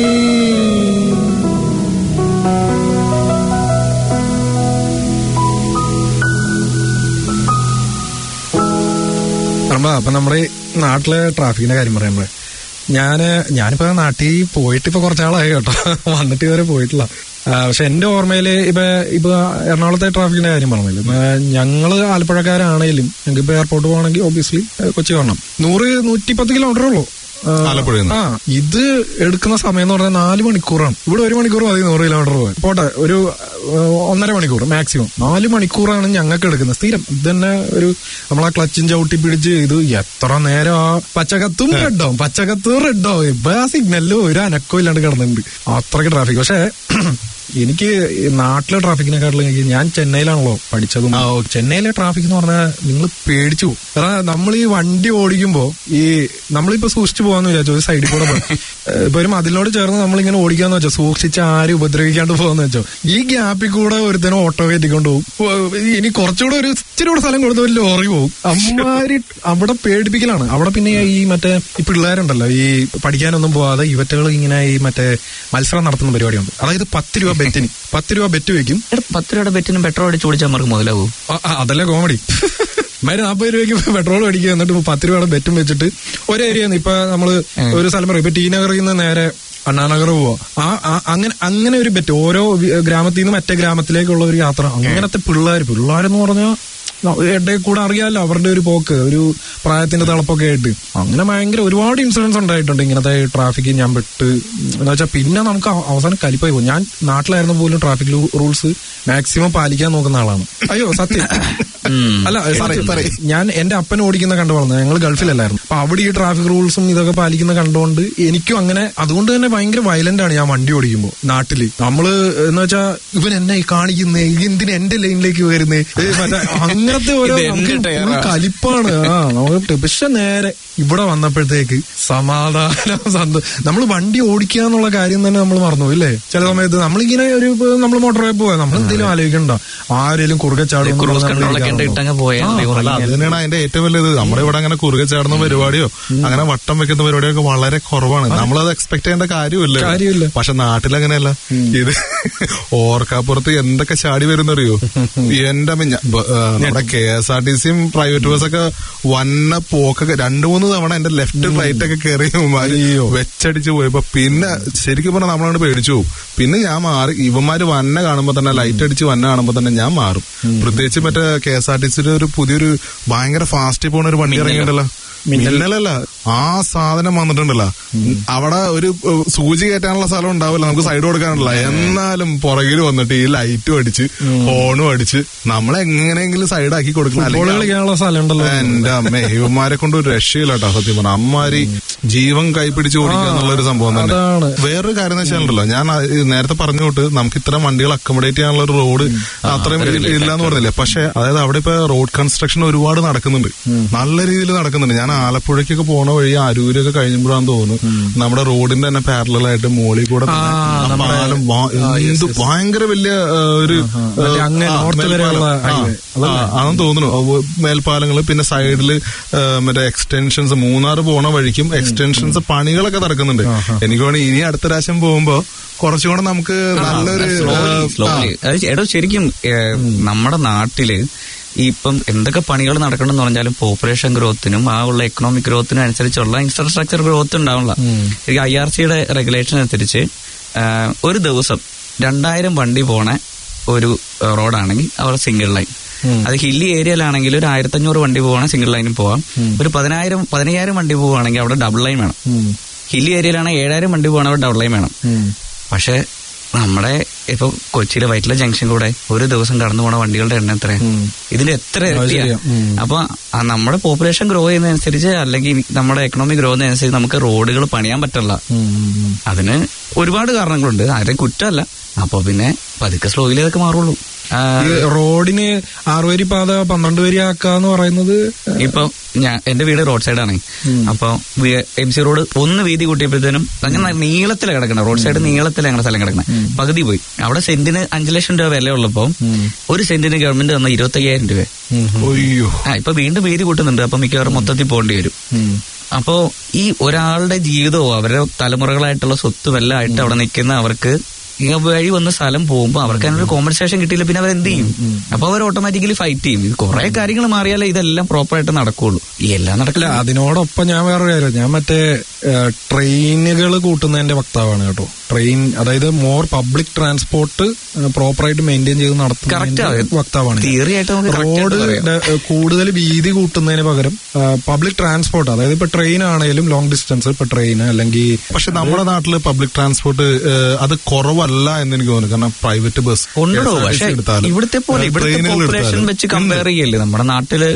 അറുമ്പ അപ്പൊ നമ്മുടെ ഈ നാട്ടിലെ ട്രാഫിക്കിന്റെ കാര്യം പറയുമ്പോഴേ ഞാന് ഞാനിപ്പോ നാട്ടിൽ പോയിട്ട് ഇപ്പൊ കുറച്ചാളായി കേട്ടോ വന്നിട്ട് ഇതുവരെ പോയിട്ടില്ല ആ, പക്ഷെ എന്റെ ഓർമ്മയില് ഇപ്പൊ ഇപ്പൊ എറണാകുളത്തെ ട്രാഫിക്കിന്റെ കാര്യം പറഞ്ഞില്ല ഇപ്പൊ ഞങ്ങള് ആലപ്പുഴക്കാരാണെങ്കിലും ഞങ്ങൾക്ക് ഇപ്പൊ എയർപോർട്ട് പോകണമെങ്കിൽ ഒബിയസ്ലി കൊച്ചി വരണം നൂറ് നൂറ്റിപ്പത്ത് കിലോമീറ്റർ ഉള്ളൂ ആ, ആലപ്പുഴയിൽ ആ ഇത് എടുക്കുന്ന സമയം എന്ന് പറഞ്ഞാൽ നാല് മണിക്കൂറാണ് ഇവിടെ ഒരു മണിക്കൂർ മതി നൂറ് കിലോമീറ്റർ പോകാൻ പോട്ടെ ഒരു ആ, ഒന്നര മണിക്കൂർ മാക്സിമം നാല് മണിക്കൂറാണ് ഞങ്ങൾക്ക് എടുക്കുന്നത് സ്ഥിരം ഇത് തന്നെ ഒരു നമ്മളാ ക്ലച്ചും ചവിട്ടി പിടിച്ച് ഇത് എത്ര നേരം ആ പച്ചക്കത്തും റെഡാവും പച്ചക്കത്തും റെഡാവും ഇപ്പൊ ആ സിഗ്നലിൽ ഒരു അനക്കവും ഇല്ലാണ്ട് കിടന്നിട്ടുണ്ട് അത്രയ്ക്ക് ട്രാഫിക് പക്ഷേ എനിക്ക് ഈ നാട്ടിലെ ട്രാഫിക്കിനെക്കാട്ടിലും എനിക്ക് ഞാൻ ചെന്നൈയിലാണല്ലോ പഠിച്ചതും ചെന്നൈയിലെ ട്രാഫിക് എന്ന് പറഞ്ഞാൽ നിങ്ങൾ പേടിച്ചു പോകും കാരണം നമ്മൾ ഈ വണ്ടി ഓടിക്കുമ്പോ ഈ നമ്മളിപ്പോ സൂക്ഷിച്ചു പോകാന്ന് വിചാരിച്ചു ഒരു സൈഡിൽ കൂടെ പോകും ഇപ്പൊ ഒരു മതിലിനോട് ചേർന്ന് നമ്മളിങ്ങനെ ഓടിക്കാന്ന് വെച്ചോ സൂക്ഷിച്ച് ആരും ഉപദ്രവിക്കാണ്ട് പോകാന്ന് വെച്ചോ ഈ ഗ്യാപ്പിൽ കൂടെ ഒരുത്തനും ഓട്ടോ കയറ്റിക്കൊണ്ട് പോകും ഓ, ഇനി കുറച്ചുകൂടെ ഒരു ഇച്ചിരി കൂടെ സ്ഥലം കൊടുത്ത ഒരു ലോറി പോകും അമ്മാരി അവിടെ പേടിപ്പിക്കലാണ് അവിടെ പിന്നെ ഈ മറ്റേ ഈ പിള്ളേരുണ്ടല്ലോ ഈ പഠിക്കാനൊന്നും പോവാതെ ഇവറ്റകൾ ഇങ്ങനെ ഈ മറ്റേ മത്സരം നടത്തുന്ന പരിപാടിയുണ്ട് അതായത് പത്ത് രൂപ ബെറ്റിന് പത്ത് രൂപ ബെറ്റ് വെക്കും പത്ത് രൂപയുടെ ബെറ്റിനും പെട്രോൾ അടിച്ച് ഓടിച്ചാൽ നമുക്ക് മുതലാവും ആ, ആ, അതല്ലേ കോമഡി മാര് നാൽപ്പത് രൂപയ്ക്ക് പെട്രോൾ മേടിക്കുക എന്നിട്ട് പത്ത് രൂപയുടെ ബെറ്റും വെച്ചിട്ട് ഒരു ഏരിയ ഇപ്പൊ നമ്മള് ഒരു സ്ഥലം പറയും ഇപ്പൊ ടി നഗറിൽ നിന്ന് നേരെ അണ്ണാനഗർ പോവാ ആ ആ- അങ്ങനെ അങ്ങനെ ഒരു ബെറ്റ് ഓരോ വി- ഗ്രാമത്തിൽ നിന്ന് മറ്റേ ഗ്രാമത്തിലേക്കുള്ള ഒരു യാത്ര അങ്ങനത്തെ പിള്ളേർ പിള്ളേരെന്ന് പറഞ്ഞാൽ ഇടയിൽ കൂടെ അറിയാലോ അവരുടെ ഒരു പോക്ക് ഒരു പ്രായത്തിന്റെ തിളപ്പൊക്കെ ആയിട്ട് അങ്ങനെ ഭയങ്കര ഒരുപാട് ഇൻസിഡൻസ് ഉണ്ടായിട്ടുണ്ട് ഇങ്ങനത്തെ ട്രാഫിക് ഞാൻ പെട്ട് എന്ന് വെച്ചാൽ പിന്നെ നമുക്ക് അവ- അവസാനം കലിപ്പായി പോകും ഞാൻ നാട്ടിലായിരുന്ന പോലും ട്രാഫിക് റൂൾസ് മാക്സിമം പാലിക്കാൻ നോക്കുന്ന ആളാണ് അയ്യോ സത്യം അല്ല സത്യം. ഞാൻ എന്റെ അപ്പൻ ഓടിക്കുന്ന കണ്ടു വളർന്നത് ഞങ്ങൾ ഗൾഫിലല്ലായിരുന്നു അപ്പൊ അവിടെ ഈ ട്രാഫിക് റൂൾസും ഇതൊക്കെ പാലിക്കുന്ന കണ്ടുകൊണ്ട് എനിക്കും അങ്ങനെ അതുകൊണ്ട് തന്നെ ഭയങ്കര വയലന്റ് ആണ് ഞാൻ വണ്ടി ഓടിക്കുമ്പോൾ നാട്ടില് നമ്മള് എന്ന് വെച്ചാ ഇവൻ എന്നെ ഈ കാണിക്കുന്നേ എന്തിന് എന്റെ ലൈനിലേക്ക് വരുന്നേ ഏ, മറ്റേ അങ്ങനത്തെ ഓരോ ഇത് എന്റെ നമുക്ക് ടയറാ. full കലിപ്പാണ് ആ നമുക്ക് പക്ഷെ നേരെ ഇവിടെ വന്നപ്പോഴത്തേക്ക് സമാധാനം സന്തോ നമ്മൾ വണ്ടി ഓടിക്കുക എന്നുള്ള കാര്യം തന്നെ നമ്മൾ മറന്നു ഇല്ലേ ചില സമയത്ത് നമ്മളിങ്ങനെ ഒരു നമ്മൾ മോട്ടോർ പോയാൽ നമ്മൾ എന്തെങ്കിലും ആലോചിക്കണ്ട ആരെങ്കിലും കുറുകെ ചാടും ക്രൂസ് കൺട്രോളൊക്കെ ഉണ്ട് ഇട്ടങ്ങ് പോയാൽ മതി, അല്ല അത് തന്നെയാണ് അതിന്റെ ഏറ്റവും വലിയത് നമ്മുടെ ഇവിടെ അങ്ങനെ കുറുകെ ചാടുന്ന പരിപാടിയോ അങ്ങനെ വട്ടം വെക്കുന്ന പരിപാടിയോ ഒക്കെ വളരെ കുറവാണ് നമ്മളത് എക്സ്പെക്ട് ചെയ്യേണ്ട കാര്യമില്ല കാര്യമില്ല. പക്ഷെ നാട്ടിൽ അങ്ങനെയല്ല ഇത് ഓർക്കാപ്പുറത്ത് എന്തൊക്കെ ചാടി വരുന്നറിയോ എന്റെ അമ്മ ഞ- ബ- ആ, നമ്മുടെ കെ എസ് ആർ ടി സിയും പ്രൈവറ്റ് ബസ്സൊക്കെ വന്ന പോക്കൊക്കെ രണ്ടു മൂന്ന് തവണ എന്റെ ലെഫ്റ്റ് റൈറ്റ് ഒക്കെ കയറി ഇവന്മാര് വെച്ചടിച്ച് പോയപ്പോ പിന്നെ ശരിക്കും പറഞ്ഞാൽ നമ്മളങ്ങോട്ട് പേടിച്ചു പോകും പിന്നെ ഞാൻ മാറി ഇവന്മാര് വന്ന കാണുമ്പോ തന്നെ ലൈറ്റ് അടിച്ച് വന്ന കാണുമ്പോ തന്നെ ഞാൻ മാറും പ്രത്യേകിച്ച് മറ്റേ കെ എസ് ആർ ടി സിയുടെ ഒരു പുതിയൊരു ഭയങ്കര ഫാസ്റ്റ് പോണ ഒരു വണ്ടി ഇറങ്ങിയിട്ടുണ്ടല്ലോ മിന്നലല്ല ആ സാധനം വന്നിട്ടുണ്ടല്ലോ അവിടെ ഒരു ഏഹ്, സൂചി കയറ്റാനുള്ള സ്ഥലം ഉണ്ടാവില്ല നമുക്ക് സൈഡ് കൊടുക്കാനുള്ള എന്നാലും പുറകിൽ വന്നിട്ട് ഈ ലൈറ്റും അടിച്ച് ഹോണും അടിച്ച് നമ്മളെ എങ്ങനെയെങ്കിലും സൈഡാക്കി കൊടുക്കണം ഫുട്ബോൾ അല്ലെങ്കിൽ കളിക്കാനുള്ള സ്ഥലം ഉണ്ടല്ലോ എന്റെ അമ്മ ഇവന്മാരെ കൊണ്ട് ഒരു രക്ഷയില്ല കേട്ടോ സത്യം പറഞ്ഞ അമ്മാരി ജീവൻ കൈപ്പിടിച്ച് ഓടിക്കുക എന്നുള്ള ഒരു സംഭവം തന്നെ അതാണ്. വേറൊരു കാര്യം എന്ന് വെച്ചാലുണ്ടല്ലോ ഞാൻ ആ- ഈ നേരത്തെ പറഞ്ഞു വിട്ട് നമുക്ക് ഇത്തരം വണ്ടികൾ അക്കോമഡേറ്റ് ചെയ്യാനുള്ള ഒരു റോഡ് അത്രയും ഇല്ല- ഇല്ലാന്ന് പറഞ്ഞില്ലേ പക്ഷെ അതായത് അവിടെ ഇപ്പൊ റോഡ് കൺസ്ട്രക്ഷൻ ഒരുപാട് നടക്കുന്നുണ്ട് നല്ല രീതിയിൽ നടക്കുന്നുണ്ട് ഞാൻ ആലപ്പുഴയ്ക്കൊക്കെ പോണ വഴി അരൂരൊക്കെ കഴിഞ്ഞപ്പോഴാന്ന് തോന്നുന്നു നമ്മുടെ റോഡിന്റെ തന്നെ പാരലായിട്ട് മോളിൽ കൂടെ തന്നെ ആ പാലം വാ- എന്ത് ഭയങ്കര വലിയ ആ, ഒരു മറ്റേ അങ്ങ് ആ, north വരെയുള്ള മേൽപ്പാലം. ആ, highway. ആ, അതെന്ന് തോന്നുന്നു അവ- മേൽപ്പാലങ്ങള് പിന്നെ സൈഡില് മറ്റേ എക്സ്റ്റൻഷൻസ് മൂന്നാർ പോണ വഴിക്കും എക്സ്റ്റൻഷൻസ് പണികളൊക്കെ നടക്കുന്നുണ്ട് എനിക്ക് വേണമെങ്കിൽ ഇനി അടുത്ത പ്രാവശ്യം പോകുമ്പോ കുറച്ചുകൂടെ നമുക്ക് നല്ലൊരു സ്ലോലി ആ, സ്ലോലി അത് എടോ ശരിക്കും ഏഹ്, നമ്മുടെ നാട്ടില് ഈ ഇപ്പം എന്തൊക്കെ പണികൾ നടക്കണമെന്ന് പറഞ്ഞാലും പോപ്പുലേഷൻ ഗ്രോത്തിനും ആ ഉള്ള എക്കണോമിക് ഗ്രോത്തിനും അനുസരിച്ചുള്ള ഇൻഫ്രാസ്ട്രക്ചർ ഗ്രോത്ത് ഉണ്ടാവില്ല ഈ ഐ ആർ സിയുടെ റെഗുലേഷൻ അനുസരിച്ച് ഏഹ്, ഒരു ദിവസം രണ്ടായിരം വണ്ടി പോണ ഒരു ഏഹ്, റോഡാണെങ്കിൽ അവിടെ സിംഗിൾ ലൈൻ അത് ഹില്ലി ഏരിയയിലാണെങ്കിൽ ഒരു ആയിരത്തഞ്ഞൂറ് വണ്ടി പോവാണെങ്കിൽ സിംഗിൾ ലൈനിൽ പോവാം ഒരു പതിനായിരം പതിനയ്യായിരം വണ്ടി പോവുകയാണെങ്കിൽ അവിടെ ഡബിൾ ലൈൻ വേണം ഹില്ലി ഏരിയയിലാണെങ്കിൽ ഏഴായിരം വണ്ടി പോകണം അവിടെ ഡബിൾ ലൈൻ വേണം പക്ഷെ നമ്മുടെ ഇപ്പൊ കൊച്ചിയിലെ വൈറ്റില ജംഗ്ഷൻ കൂടെ ഒരു ദിവസം കടന്നു പോണ വണ്ടികളുടെ എണ്ണം എത്ര ഇതിൽ എത്ര അത് ഇരട്ടിയാ? ശരിയാ. ഉം. അപ്പൊ ആ നമ്മുടെ പോപ്പുലേഷൻ ഗ്രോ ചെയ്യുന്നതനുസരിച്ച് അല്ലെങ്കിൽ നമ്മുടെ എക്കണോമി ഗ്രോ ചെയ്യുന്നതനുസരിച്ച് നമുക്ക് റോഡുകൾ പണിയാൻ പറ്റില്ല അതിന് ഒരുപാട് കാരണങ്ങളുണ്ട് ആരെയും കുറ്റമല്ല അപ്പൊ പിന്നെ പതുക്കെ സ്ലോയിൽ ഇതൊക്കെ മാറുള്ളൂ ആ, ഈ റോഡിന് ആറുവരി പാത പന്ത്രണ്ട് വരി ആക്കാന്ന് പറയുന്നത് ഇപ്പൊ ഞാൻ എന്റെ വീട് റോഡ് സൈഡാണ് അപ്പൊ എം സി റോഡ് ഒന്ന് വീതി കൂട്ടിയപ്പോഴത്തേനും അങ്ങനെ നീളത്തിലാണ് കിടക്കണം റോഡ് സൈഡ് നീളത്തിലാണ് ഞങ്ങളുടെ സ്ഥലം കിടക്കണം പകുതി പോയി അവിടെ സെന്റിന് അഞ്ചു ലക്ഷം രൂപ വില ഉള്ളപ്പോ ഒരു സെന്റിന് ഗവൺമെന്റ് തന്ന ഇരുപത്തി അയ്യായിരം രൂപ ഒയ്യോ ആ ഇപ്പൊ വീണ്ടും വീതി കൂട്ടുന്നുണ്ട് അപ്പൊ മിക്കവാറും മൊത്തത്തിൽ പോകേണ്ടി വരും അപ്പോ ഈ ഒരാളുടെ ജീവിതവും അവരുടെ തലമുറകളായിട്ടുള്ള സ്വത്തും എല്ലാം ആയിട്ട് അവിടെ നിൽക്കുന്ന അവർക്ക് ഈ വഴി വന്ന സ്ഥലം പോകുമ്പോൾ അവർക്ക് അതിനൊരു കോമ്പൻസേഷൻ കിട്ടിയില്ല പിന്നെ അവർ എന്ത് ചെയ്യും അപ്പൊ അവർ ഓട്ടോമാറ്റിക്കലി ഫൈറ്റ് ചെയ്യും ഇത് കുറെ കാര്യങ്ങൾ മാറിയാലേ ഇതെല്ലാം പ്രോപ്പറായിട്ട് നടക്കുള്ളൂ ഈ എല്ലാം നടക്കില്ല അല്ല അതിനോടൊപ്പം ഞാൻ വേറൊരു കാര്യം ഞാൻ മറ്റേ ട്രെയിനുകൾ കൂട്ടുന്നതിന്റെ വക്താവാണ് കേട്ടോ ട്രെയിൻ അതായത് മോർ പബ്ലിക് ട്രാൻസ്പോർട്ട് പ്രോപ്പറായിട്ട് മെയിൻറ്റെയിൻ ചെയ്ത് Correct നടത്തുന്നതിന്റെ ആണ്. വക്താവാണ് ഞാൻ. Theory ആയിട്ട് നമുക്ക് correct റോഡ് ആയിട്ട് പറയാം. ഡ- കൂടുതൽ വീതി കൂട്ടുന്നതിന് പകരം പബ്ലിക് ട്രാൻസ്പോർട്ട് അതായത് ഇപ്പൊ ട്രെയിൻ ആണെങ്കിലും ലോങ് ഡിസ്റ്റൻസ് ഇപ്പൊ ട്രെയിൻ അല്ലെങ്കിൽ പക്ഷെ നമ്മുടെ നാട്ടില് പബ്ലിക് ട്രാൻസ്പോർട്ട് അത് കുറവല്ല എന്ന് എനിക്ക് തോന്നുന്നു കാരണം പ്രൈവറ്റ് ബസ് ഉണ്ടോ പക്ഷെ ഇവിടുത്തെ പോലെ ഇവിടുത്തെ പോപ്പുലേഷൻ വെച്ച് കമ്പയർ ചെയ്യല്ലേ നമ്മുടെ നാട്ടില്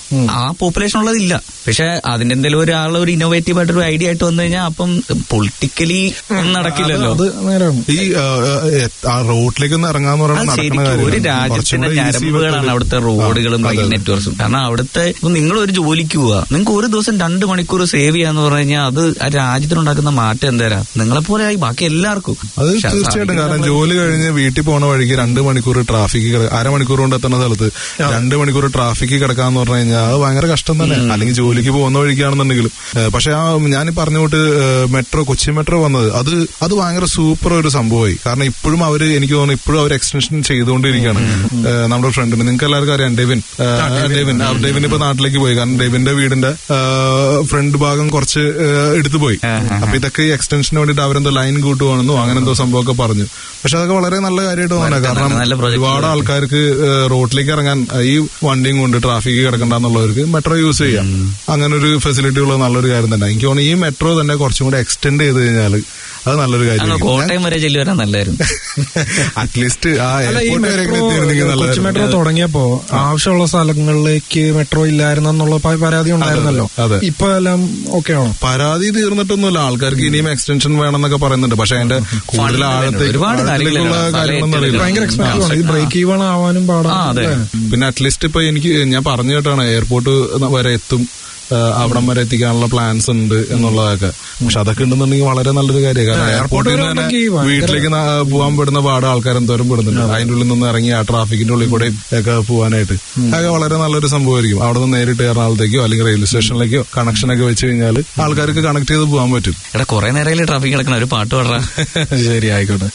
ആ പോപ്പുലേഷൻ ഉള്ളതില്ല പക്ഷെ അതിന്റെ എന്തെങ്കിലും ഒരാൾ ഒരു ഇന്നോവേറ്റീവ് ആയിട്ട് ഒരു ഐഡിയ ആയിട്ട് വന്നു കഴിഞ്ഞാൽ അപ്പം പൊളിറ്റിക്കലി നടക്കില്ലല്ലോ അത് നേരമാണ് ഈ ആ, ആ, ആ റോഡിലേക്ക് ഒന്ന് ഇറങ്ങാന്ന് അത് പറയുന്നത് നടക്കുന്ന ശരിക്കും ഒരു കാര്യമാണ്. രാജ്യത്തിന്റെ കുറച്ചുകൂടെ easy ഞരമ്പുകളാണ് ആയിട്ട് അവിടുത്തെ റോഡുകളും ആ, റെയിൽ അതെ. നെറ്റ്വർക്സും കാരണം അവിടുത്തെ ഇപ്പൊ നിങ്ങൾ ഒരു ജോലിക്ക് പോവാ നിങ്ങൾക്ക് ഒരു ദിവസം രണ്ട് മണിക്കൂർ സേവ് ചെയ്യാന്ന് പറഞ്ഞു കഴിഞ്ഞാൽ അത് ആ രാജ്യത്തിനുണ്ടാക്കുന്ന മാറ്റം എന്തേരാ നിങ്ങളെ പോലെ ആയി ബാക്കി എല്ലാവർക്കും അത് പക്ഷെ തീർച്ചയായിട്ടും കാരണം സാധിക്കുന്നത് ജോലി കഴിഞ്ഞ് വീട്ടിൽ പോണ വഴിക്ക് രണ്ട് മണിക്കൂർ ട്രാഫിക് അരമണിക്കൂർ കൊണ്ട് എത്തുന്ന സ്ഥലത്ത് രണ്ട് മണിക്കൂർ ട്രാഫിക് കിടക്കാന്ന് പറഞ്ഞു കഴിഞ്ഞാൽ അത് ഭയങ്കര കഷ്ടം തന്നെ അല്ലെങ്കിൽ ജോലിക്ക് പോകുന്ന വഴിക്കാണെന്നുണ്ടെങ്കിലും ഏഹ് പക്ഷെ ആ ഞാൻ പറഞ്ഞു വിട്ട് മെട്രോ കൊച്ചി മെട്രോ വന്നത് അത് അത് ഭയങ്കര സൂപ്പർ ഒരു സംഭവമായി കാരണം ഇപ്പോഴും അവര് എനിക്ക് തോന്നുന്നു ഇപ്പോഴും അവർ എക്സ്റ്റൻഷൻ ചെയ്തുകൊണ്ടിരിക്കുകയാണ് ഏഹ് നമ്മുടെ ഫ്രണ്ടിന് നിങ്ങൾക്ക് എല്ലാവർക്കും അറിയാം ഡെവിൻ ഏഹ് ഡെവിൻ ആ, ഡെവിൻ ഇപ്പൊ നാട്ടിലേക്ക് പോയി കാരണം ഡെവിന്റെ വീടിന്റെ ഫ്രണ്ട് ഭാഗം കുറച്ച് ഏഹ് എടുത്തു പോയി അപ്പൊ ഇതൊക്കെ ഈ എക്സ്റ്റൻഷന് വേണ്ടിട്ട് അവരെന്തോ ലൈൻ കൂട്ടുവാണെന്നോ അങ്ങനെ എന്തോ സംഭവമൊക്കെ പറഞ്ഞു പറഞ്ഞു പക്ഷെ അതൊക്കെ വളരെ നല്ല കാര്യമായിട്ട് തോന്നുന്നത് കാരണം നല്ല project ഒരുപാട് ആൾക്കാർക്ക് ഏഹ്, റോഡിലേക്ക് ഇറങ്ങാൻ ഏഹ്, ഈ വണ്ടിയും കൊണ്ട് ട്രാഫിക് കിടക്കണ്ടെന്നുള്ളവർക്ക് മെട്രോ യൂസ് ചെയ്യാം അങ്ങനെ ഒരു ഫെസിലിറ്റി ഉള്ളത് നല്ലൊരു കാര്യം തന്നെ എനിക്ക് തോന്നുന്നു ഈ മെട്രോ തന്നെ കുറച്ചും കൂടെ എക്സ്റ്റെൻഡ് ചെയ്ത് കഴിഞ്ഞാൽ അത് നല്ലൊരു അങ്ങ് കാര്യം കോട്ടയം വരെ ചെല്ലി വരാൻ നല്ലായിരുന്നു അറ്റ്ലീസ്റ്റ് ആ അല്ല ഈ എയർപോർട്ട് വരെ മെട്രോ എത്തിയിരുന്നെങ്കിൽ കൊച്ചി മെട്രോ നല്ലതായിരുന്നു. തുടങ്ങിയപ്പോ ആവശ്യമുള്ള സ്ഥലങ്ങളിലേക്ക് മെട്രോ ഇല്ലായിരുന്നെന്നുള്ള പ- പരാതി ഉണ്ടായിരുന്നല്ലോ അതെ. ഇപ്പൊ എല്ലാം ഓക്കെ ആണോ പരാതി തീർന്നിട്ടൊന്നുമില്ല ആൾക്കാർക്ക് ഇനിയും എക്സ്റ്റൻഷൻ വേണമെന്നൊക്കെ പറയുന്നുണ്ട് പക്ഷെ അതിന്റെ കൂടുതൽ ആഴത്തേക്ക് ഒരുപാട് ആഴത്തിലേക്കുള്ള കാര്യങ്ങളില്ല. കാര്യങ്ങളൊന്നും അറിയില്ല ഭയങ്കര എക്സ്പെൻസീവ് ആണ് ഈ ബ്രേക്ക് ഈവൺ ആവാനും പാടാണ് അല്ലേ? പിന്നെ അറ്റ്ലീസ്റ്റ് ഇപ്പൊ എനിക്ക് ഞാൻ പറഞ്ഞു കേട്ടാണ് എയർപോർട്ട് വരെ എത്തും ആ, അവിടം വരെ എത്തിക്കാനുള്ള പ്ലാൻസ് ഉണ്ട് എന്നുള്ളതൊക്കെ പക്ഷെ അതൊക്കെ ഉണ്ടെന്നുണ്ടെങ്കിൽ വളരെ നല്ലൊരു കാര്യം കാരണം ആ, എയർപോർട്ടിൽ airport നിന്ന് തന്നെ വരെ ഉണ്ടെങ്കിൽ ഭയങ്കര- വീട്ടിലേക്ക് ന- പോകാൻ പെടുന്ന പാട് ആൾക്കാർ എന്തോരം പെടുന്നുണ്ട് അതിന്റെ ഉള്ളിൽ നിന്ന് ഇറങ്ങി ആ ട്രാഫിക്കിന്റെ ഉള്ളിൽ കൂടെ ഒക്കെ പോകാനായിട്ട് അതൊക്കെ വളരെ നല്ലൊരു സംഭവമായിരിക്കും അവിടെ നിന്ന് നേരിട്ട് എറണാകുളത്തേക്കോ അല്ലെങ്കിൽ റെയിൽവേ സ്റ്റേഷനിലേക്കോ കണക്ഷൻ ഒക്കെ വെച്ച് കഴിഞ്ഞാൽ ആൾക്കാർക്ക് കണക്ട് ചെയ്ത് പോകാൻ പറ്റും എടാ കുറെ നേരം ട്രാഫിക് കിടക്കണ ഒരു പാട്ട് പാടാ ശരി ആയിക്കോട്ടെ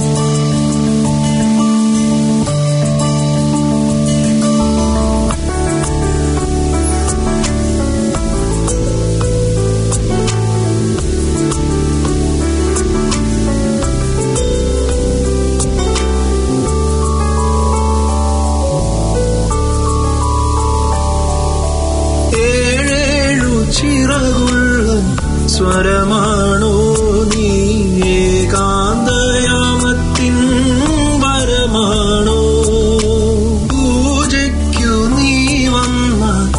ഏഴേഴു ചിറകുള്ള സ്വരമാണോ നീ ഏകാന്തയാമത്തിൻ വരമാണോ പൂജയ്ക്കു നീ വന്ന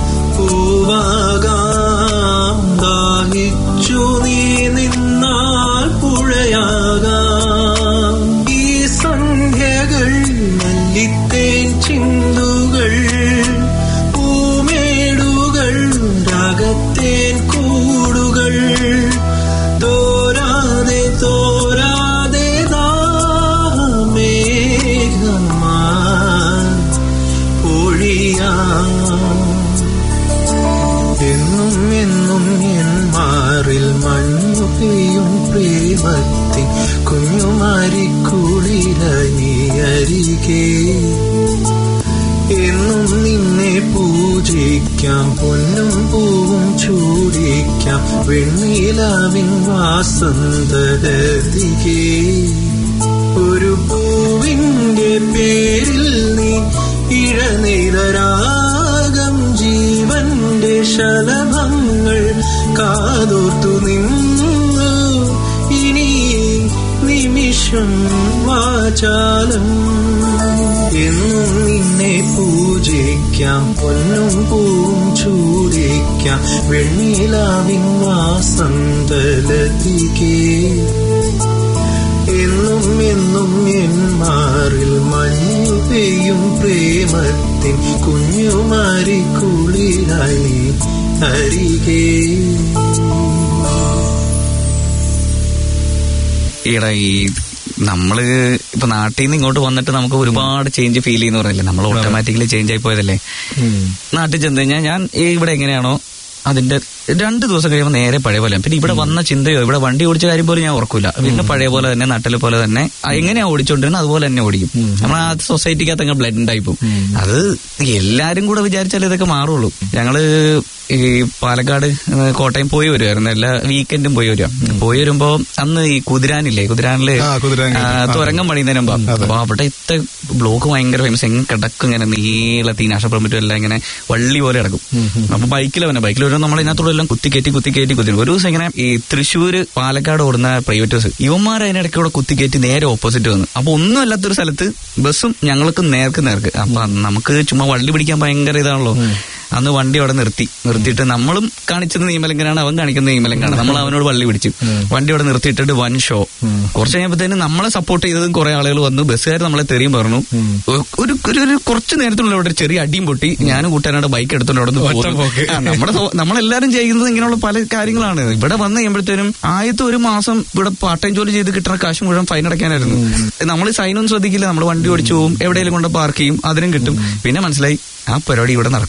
പൂവാകാം ദാഹിച്ചു നീ നിന്നാൽ പുഴയാകാം ഈ സന്ധ്യകൾ മല്ലിത്തേൻ ചിന്തുകൾ പൂമേടുകൾ രാഗത്തേൻ കൂടുകൾ തോരാതെ തോരാതെ ദാഹമേഘമാ പൊഴിയാം എന്നും എന്നും എൻ മാറിൽ മഞ്ഞു പെയ്യും പ്രേമത്തിൻ കുഞ്ഞുമാരിക്കുളിലായി നീ അരികെ എന്നും നിന്നെ പൂജിക്കാം പൊന്നും പൂവും ചൂടിക്കാം വെണ്ണിലാവിൻ വാസന്തരതികെ ഒരു പൂവിന്റെ പേരിൽ നീ ഇഴനെയ്തരാഗം ജീവന്റെ ശലഭങ്ങൾ കാതോർത്തു നിന്നു ഇനി നിമിഷം വാചാലം എന്നും നിന്നെ പൂജിക്കാം പൊന്നും പൂവും ചൂടിക്കാം വെണ്ണിലാവിൻ വാസന്തലതികേ എന്നും എന്നും എൻ മാറിൽ മഞ്ഞു പെയ്യും പ്രേമത്തിൻ കുഞ്ഞുമാരി കുളിരായി അരികേ ഈടാ ഈ നമ്മള് ഇപ്പൊ നാട്ടിൽ നിന്ന് ഇങ്ങോട്ട് വന്നിട്ട് നമുക്ക് ഒരുപാട് ചേഞ്ച് ഫീൽ ചെയ്യുന്ന പറഞ്ഞില്ലേ നമ്മൾ ഓട്ടോമാറ്റിക്കലി ചേഞ്ച് ആയി പോയതല്ലേ നാട്ടിൽ ചെന്ന് കഴിഞ്ഞാൽ ഞാൻ ഈ ഇവിടെ എങ്ങനെയാണോ അതിന്റെ രണ്ട് ദിവസം കഴിയുമ്പോൾ നേരെ പഴയ പോലെ പിന്നെ ഇവിടെ വന്ന ചിന്തയോ ഇവിടെ വണ്ടി ഓടിച്ച കാര്യം പോലും ഞാൻ ഓർക്കൂല പിന്നെ പഴയ പോലെ തന്നെ നാട്ടിലെ പോലെ തന്നെ ആ എങ്ങനെയാ ഓടിച്ചോണ്ടിരുന്നത് അതുപോലെ തന്നെ ഓടിക്കും നമ്മൾ ആ സൊസൈറ്റിക്കകത്ത് അങ്ങ് ബ്ലഡ് ആയി പോകും അത് എല്ലാരും കൂടെ വിചാരിച്ചാലേ ഇതൊക്കെ മാറുള്ളൂ ഞങ്ങള് ഈ പാലക്കാട് ഏഹ്, കോട്ടയം പോയി വരുമായിരുന്നു എല്ലാ വീക്കെൻഡും പോയി വരിക പോയി വരുമ്പോ അന്ന് ഈ കുതിരാനില്ലേ കുതിരാനില് ആ, കുതിരാൻ ആ, കേട്ടു. ആ. തുരങ്കം പണിയുന്നതിന് മുമ്പ് അപ്പൊ അവിടത്തെ ബ്ലോക്ക് ഭയങ്കര ഫേമസ് എങ്ങനെ കിടക്കും ഇങ്ങനെ നീളത്തി നാശപ്പെടാൻ എല്ലാം ഇങ്ങനെ വള്ളി പോലെ കിടക്കും അപ്പൊ ബൈക്കിൽ വന്നെ ബൈക്കിൽ വരുമ്പോൾ നമ്മൾ ഇതിനകത്തൂടെ എല്ലാം കുത്തി കയറ്റി കുത്തി കയറ്റി കുത്തി ഒരു ദിവസം ഇങ്ങനെ ഈ തൃശ്ശൂര് പാലക്കാട് ഓടുന്ന പ്രൈവറ്റ് ബസ് ഇവന്മാർ അതിനിടയ്ക്ക് കൂടെ കുത്തി കയറ്റി നേരെ ഓപ്പോസിറ്റ് വന്നു അപ്പൊ ഒന്നും അല്ലാത്തൊരു സ്ഥലത്ത് ബസ്സും ഞങ്ങൾക്ക് നേർക്ക് നേർക്ക് അപ്പൊ നമുക്ക് ചുമ്മാ വള്ളി പിടിക്കാൻ ഭയങ്കര ഇതാണല്ലോ അന്ന് വണ്ടി അവിടെ നിർത്തി നിർത്തിയിട്ട് നമ്മളും കാണിച്ചത് നിയമലംഘനാണ് അവൻ കാണിക്കുന്ന നിയമലംഘനാണ് നമ്മൾ അവനോട് വള്ളി പിടിച്ചു വണ്ടി അവിടെ നിർത്തിയിട്ടിട്ട് വൻ ഷോ കുറച്ച് കഴിഞ്ഞപ്പോഴത്തേനും നമ്മളെ സപ്പോർട്ട് ചെയ്തതും കുറെ ആളുകൾ വന്നു ബസ്സുകാർ നമ്മളെ തെറിയും പറഞ്ഞു ഒരു ഒരു ഒരു കുറച്ച് നേരത്തിനുള്ള അവിടെ ഒരു ചെറിയ അടിയും പൊട്ടി ഞാനും കൂട്ടുകാരോട് ബൈക്ക് എടുത്തോണ്ട് അവിടെ നിന്ന് ഒറ്റ പോന്നു. പോക്ക്. ആ, നമ്മുടെ സ്വ- നമ്മളെല്ലാരും ചെയ്യുന്നത് ഇങ്ങനെയുള്ള പല കാര്യങ്ങളാണ് ഇവിടെ വന്നു കഴിയുമ്പോഴത്തേനും ആദ്യത്തെ ഒരു മാസം ഇവിടെ പാർട്ട് ടൈം ജോലി ചെയ്ത് കിട്ടുന്ന കാശ് മുഴുവൻ ഫൈൻ അടയ്ക്കാനായിരുന്നു നമ്മൾ സൈനൊന്നും ശ്രദ്ധിക്കില്ല നമ്മൾ വണ്ടി ഓടിച്ചു പോകും എവിടെയെങ്കിലും കൊണ്ട് പാർക്ക് ചെയ്യും അതിനും കിട്ടും പിന്നെ മനസ്സിലായി ആ പരിപാടി ഇവിടെ നടക്കൂല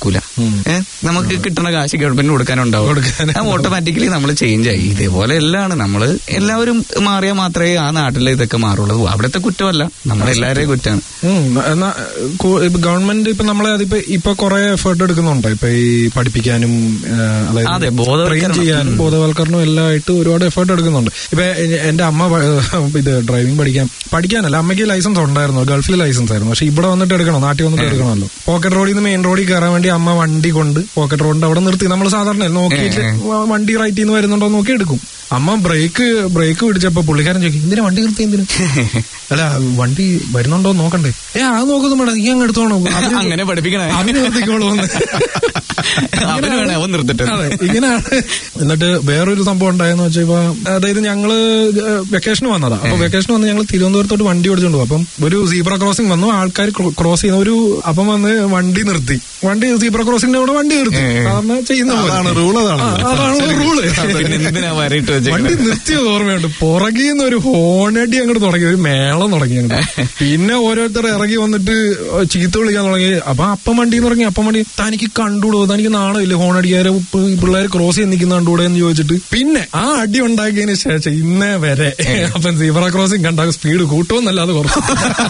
ഏഹ് നമുക്ക് കിട്ടുന്ന കാശ് ഗവൺമെന്റിന് കൊടുക്കാനുണ്ടാവും ഓട്ടോമാറ്റിക്കലി നമ്മൾ ചേഞ്ച് ആയി ഇതേപോലെ എല്ലാമാണ് നമ്മള് എല്ലാവരും മാറിയാൽ മാത്രമേ ആ നാട്ടിലെ ഇതൊക്കെ മാറുള്ളൂ അവിടുത്തെ കുറ്റമല്ല നമ്മളെല്ലാവരെയും കുറ്റമാണ് ഉം, എന്നാ കു- ഇപ്പൊ ഗവൺമെന്റ് ഇപ്പൊ നമ്മളെ അതിപ്പോ ഇപ്പൊ കുറെ എഫേർട്ട് എടുക്കുന്നുണ്ട് ഇപ്പൊ ഈ പഠിപ്പിക്കാനും ആ, അതായത് അതെ, ബോധവൽക്കരണം. train ചെയ്യാനും ബോധവൽക്കരണവും എല്ലാം ആയിട്ട് ഒരുപാട് എഫേർട്ട് എടുക്കുന്നുണ്ട് ഇപ്പൊ എ- എന്റെ അമ്മ പ- ഇത് ഡ്രൈവിംഗ് പഠിക്കാൻ പഠിക്കാനല്ല അമ്മയ്ക്ക് ലൈസൻസ് ഉണ്ടായിരുന്നു ഗൾഫിൽ ലൈസൻസ് ആയിരുന്നു പക്ഷെ ഇവിടെ വന്നിട്ട് എടുക്കണം നാട്ടിൽ വന്നിട്ട് എടുക്കണമല്ലോ പോക്കറ്റ് റോഡിൽ നിന്ന് മെയിൻ റോഡിൽ കയറാൻ വേണ്ടി അമ്മ വണ്ടി കൊണ്ട് പോക്കറ്റ് റോഡിന്റെ അവിടെ നിർത്തി നമ്മൾ സാധാരണ നോക്കിയിട്ട് വ- വണ്ടി റൈറ്റിൽ നിന്ന് വരുന്നുണ്ടോ നോക്കി എടുക്കും അമ്മ ബ്രേക്ക് ബ്രേക്ക് പിടിച്ചപ്പോ പുള്ളിക്കാരൻ ചോദിക്കും എന്തിനാ വണ്ടി നിർത്തി എന്തിനു അല്ല വണ്ടി വരുന്നുണ്ടോ എന്ന് നോക്കണ്ടേ ഏ അത് നോക്കുന്നു മേഡം നീ അങ്ങ് എടുത്തോണോ അവര് അങ്ങനെ പഠിപ്പിക്കണേ അവര് നിർത്തിക്കോളൂ എന്ന്. അവന് വേണേ അവൻ നിർത്തിട്ട് അതെ ഇങ്ങനെയാണ് എന്നിട്ട് വേറൊരു സംഭവം ഉണ്ടായെന്ന് വെച്ചാൽ ഇപ്പൊ അതായത് ഞങ്ങള് വെക്കേഷൻ വന്നതാ അപ്പൊ വെക്കേഷൻ വന്ന് ഞങ്ങൾ തിരുവനന്തപുരത്തോട്ട് വണ്ടി ഓടിച്ചോണ്ട് പോകും അപ്പം ഒരു സീബ്ര ക്രോസിംഗ് വന്നു ആൾക്കാർ ക്രോസ് ചെയ്യുന്ന ഒരു അപ്പം വന്ന് വണ്ടി നിർത്തി വണ്ടി സീബ്ര ക്രോസിംഗിന്റെ അവിടെ വണ്ടി നിർത്തി സാധാരണ ചെയ്യുന്ന പോലെ. അതാണ് rule അതാണ്. ആ, അതാണ് റൂള് പിന്നെ എന്തിനാ വരയിട്ട് വണ്ടി നിർത്തിയത് ഓർമ്മയുണ്ട് പുറകിൽ നിന്ന് ഒരു ഹോണടി അങ്ങോട്ട് തുടങ്ങി ഒരു മേളം തുടങ്ങി അങ്ങോട്ട് പിന്നെ ഓരോരുത്തർ ഇറങ്ങി വന്നിട്ട് ചീത്ത വിളിക്കാൻ തുടങ്ങി അപ്പൊ അപ്പം വണ്ടി തുടങ്ങി അപ്പം വണ്ടി തനിക്ക് കണ്ടുകൂടോ തനിക്ക് നാണമില്ല ഹോണടിക്കാരെ പിള്ളേർ ക്രോസ് ചെയ്ത് നിൽക്കുന്ന കണ്ടുകൂടെ എന്ന് ചോദിച്ചിട്ട് പിന്നെ ആ അടി ഉണ്ടാക്കിയതിന് ശേഷം ഇന്നേ വരെ അപ്പം സീബ്ര ക്രോസിംഗ് കണ്ടാൽ സ്പീഡ് കൂട്ടുമെന്നല്ലാതെ കുറച്ചു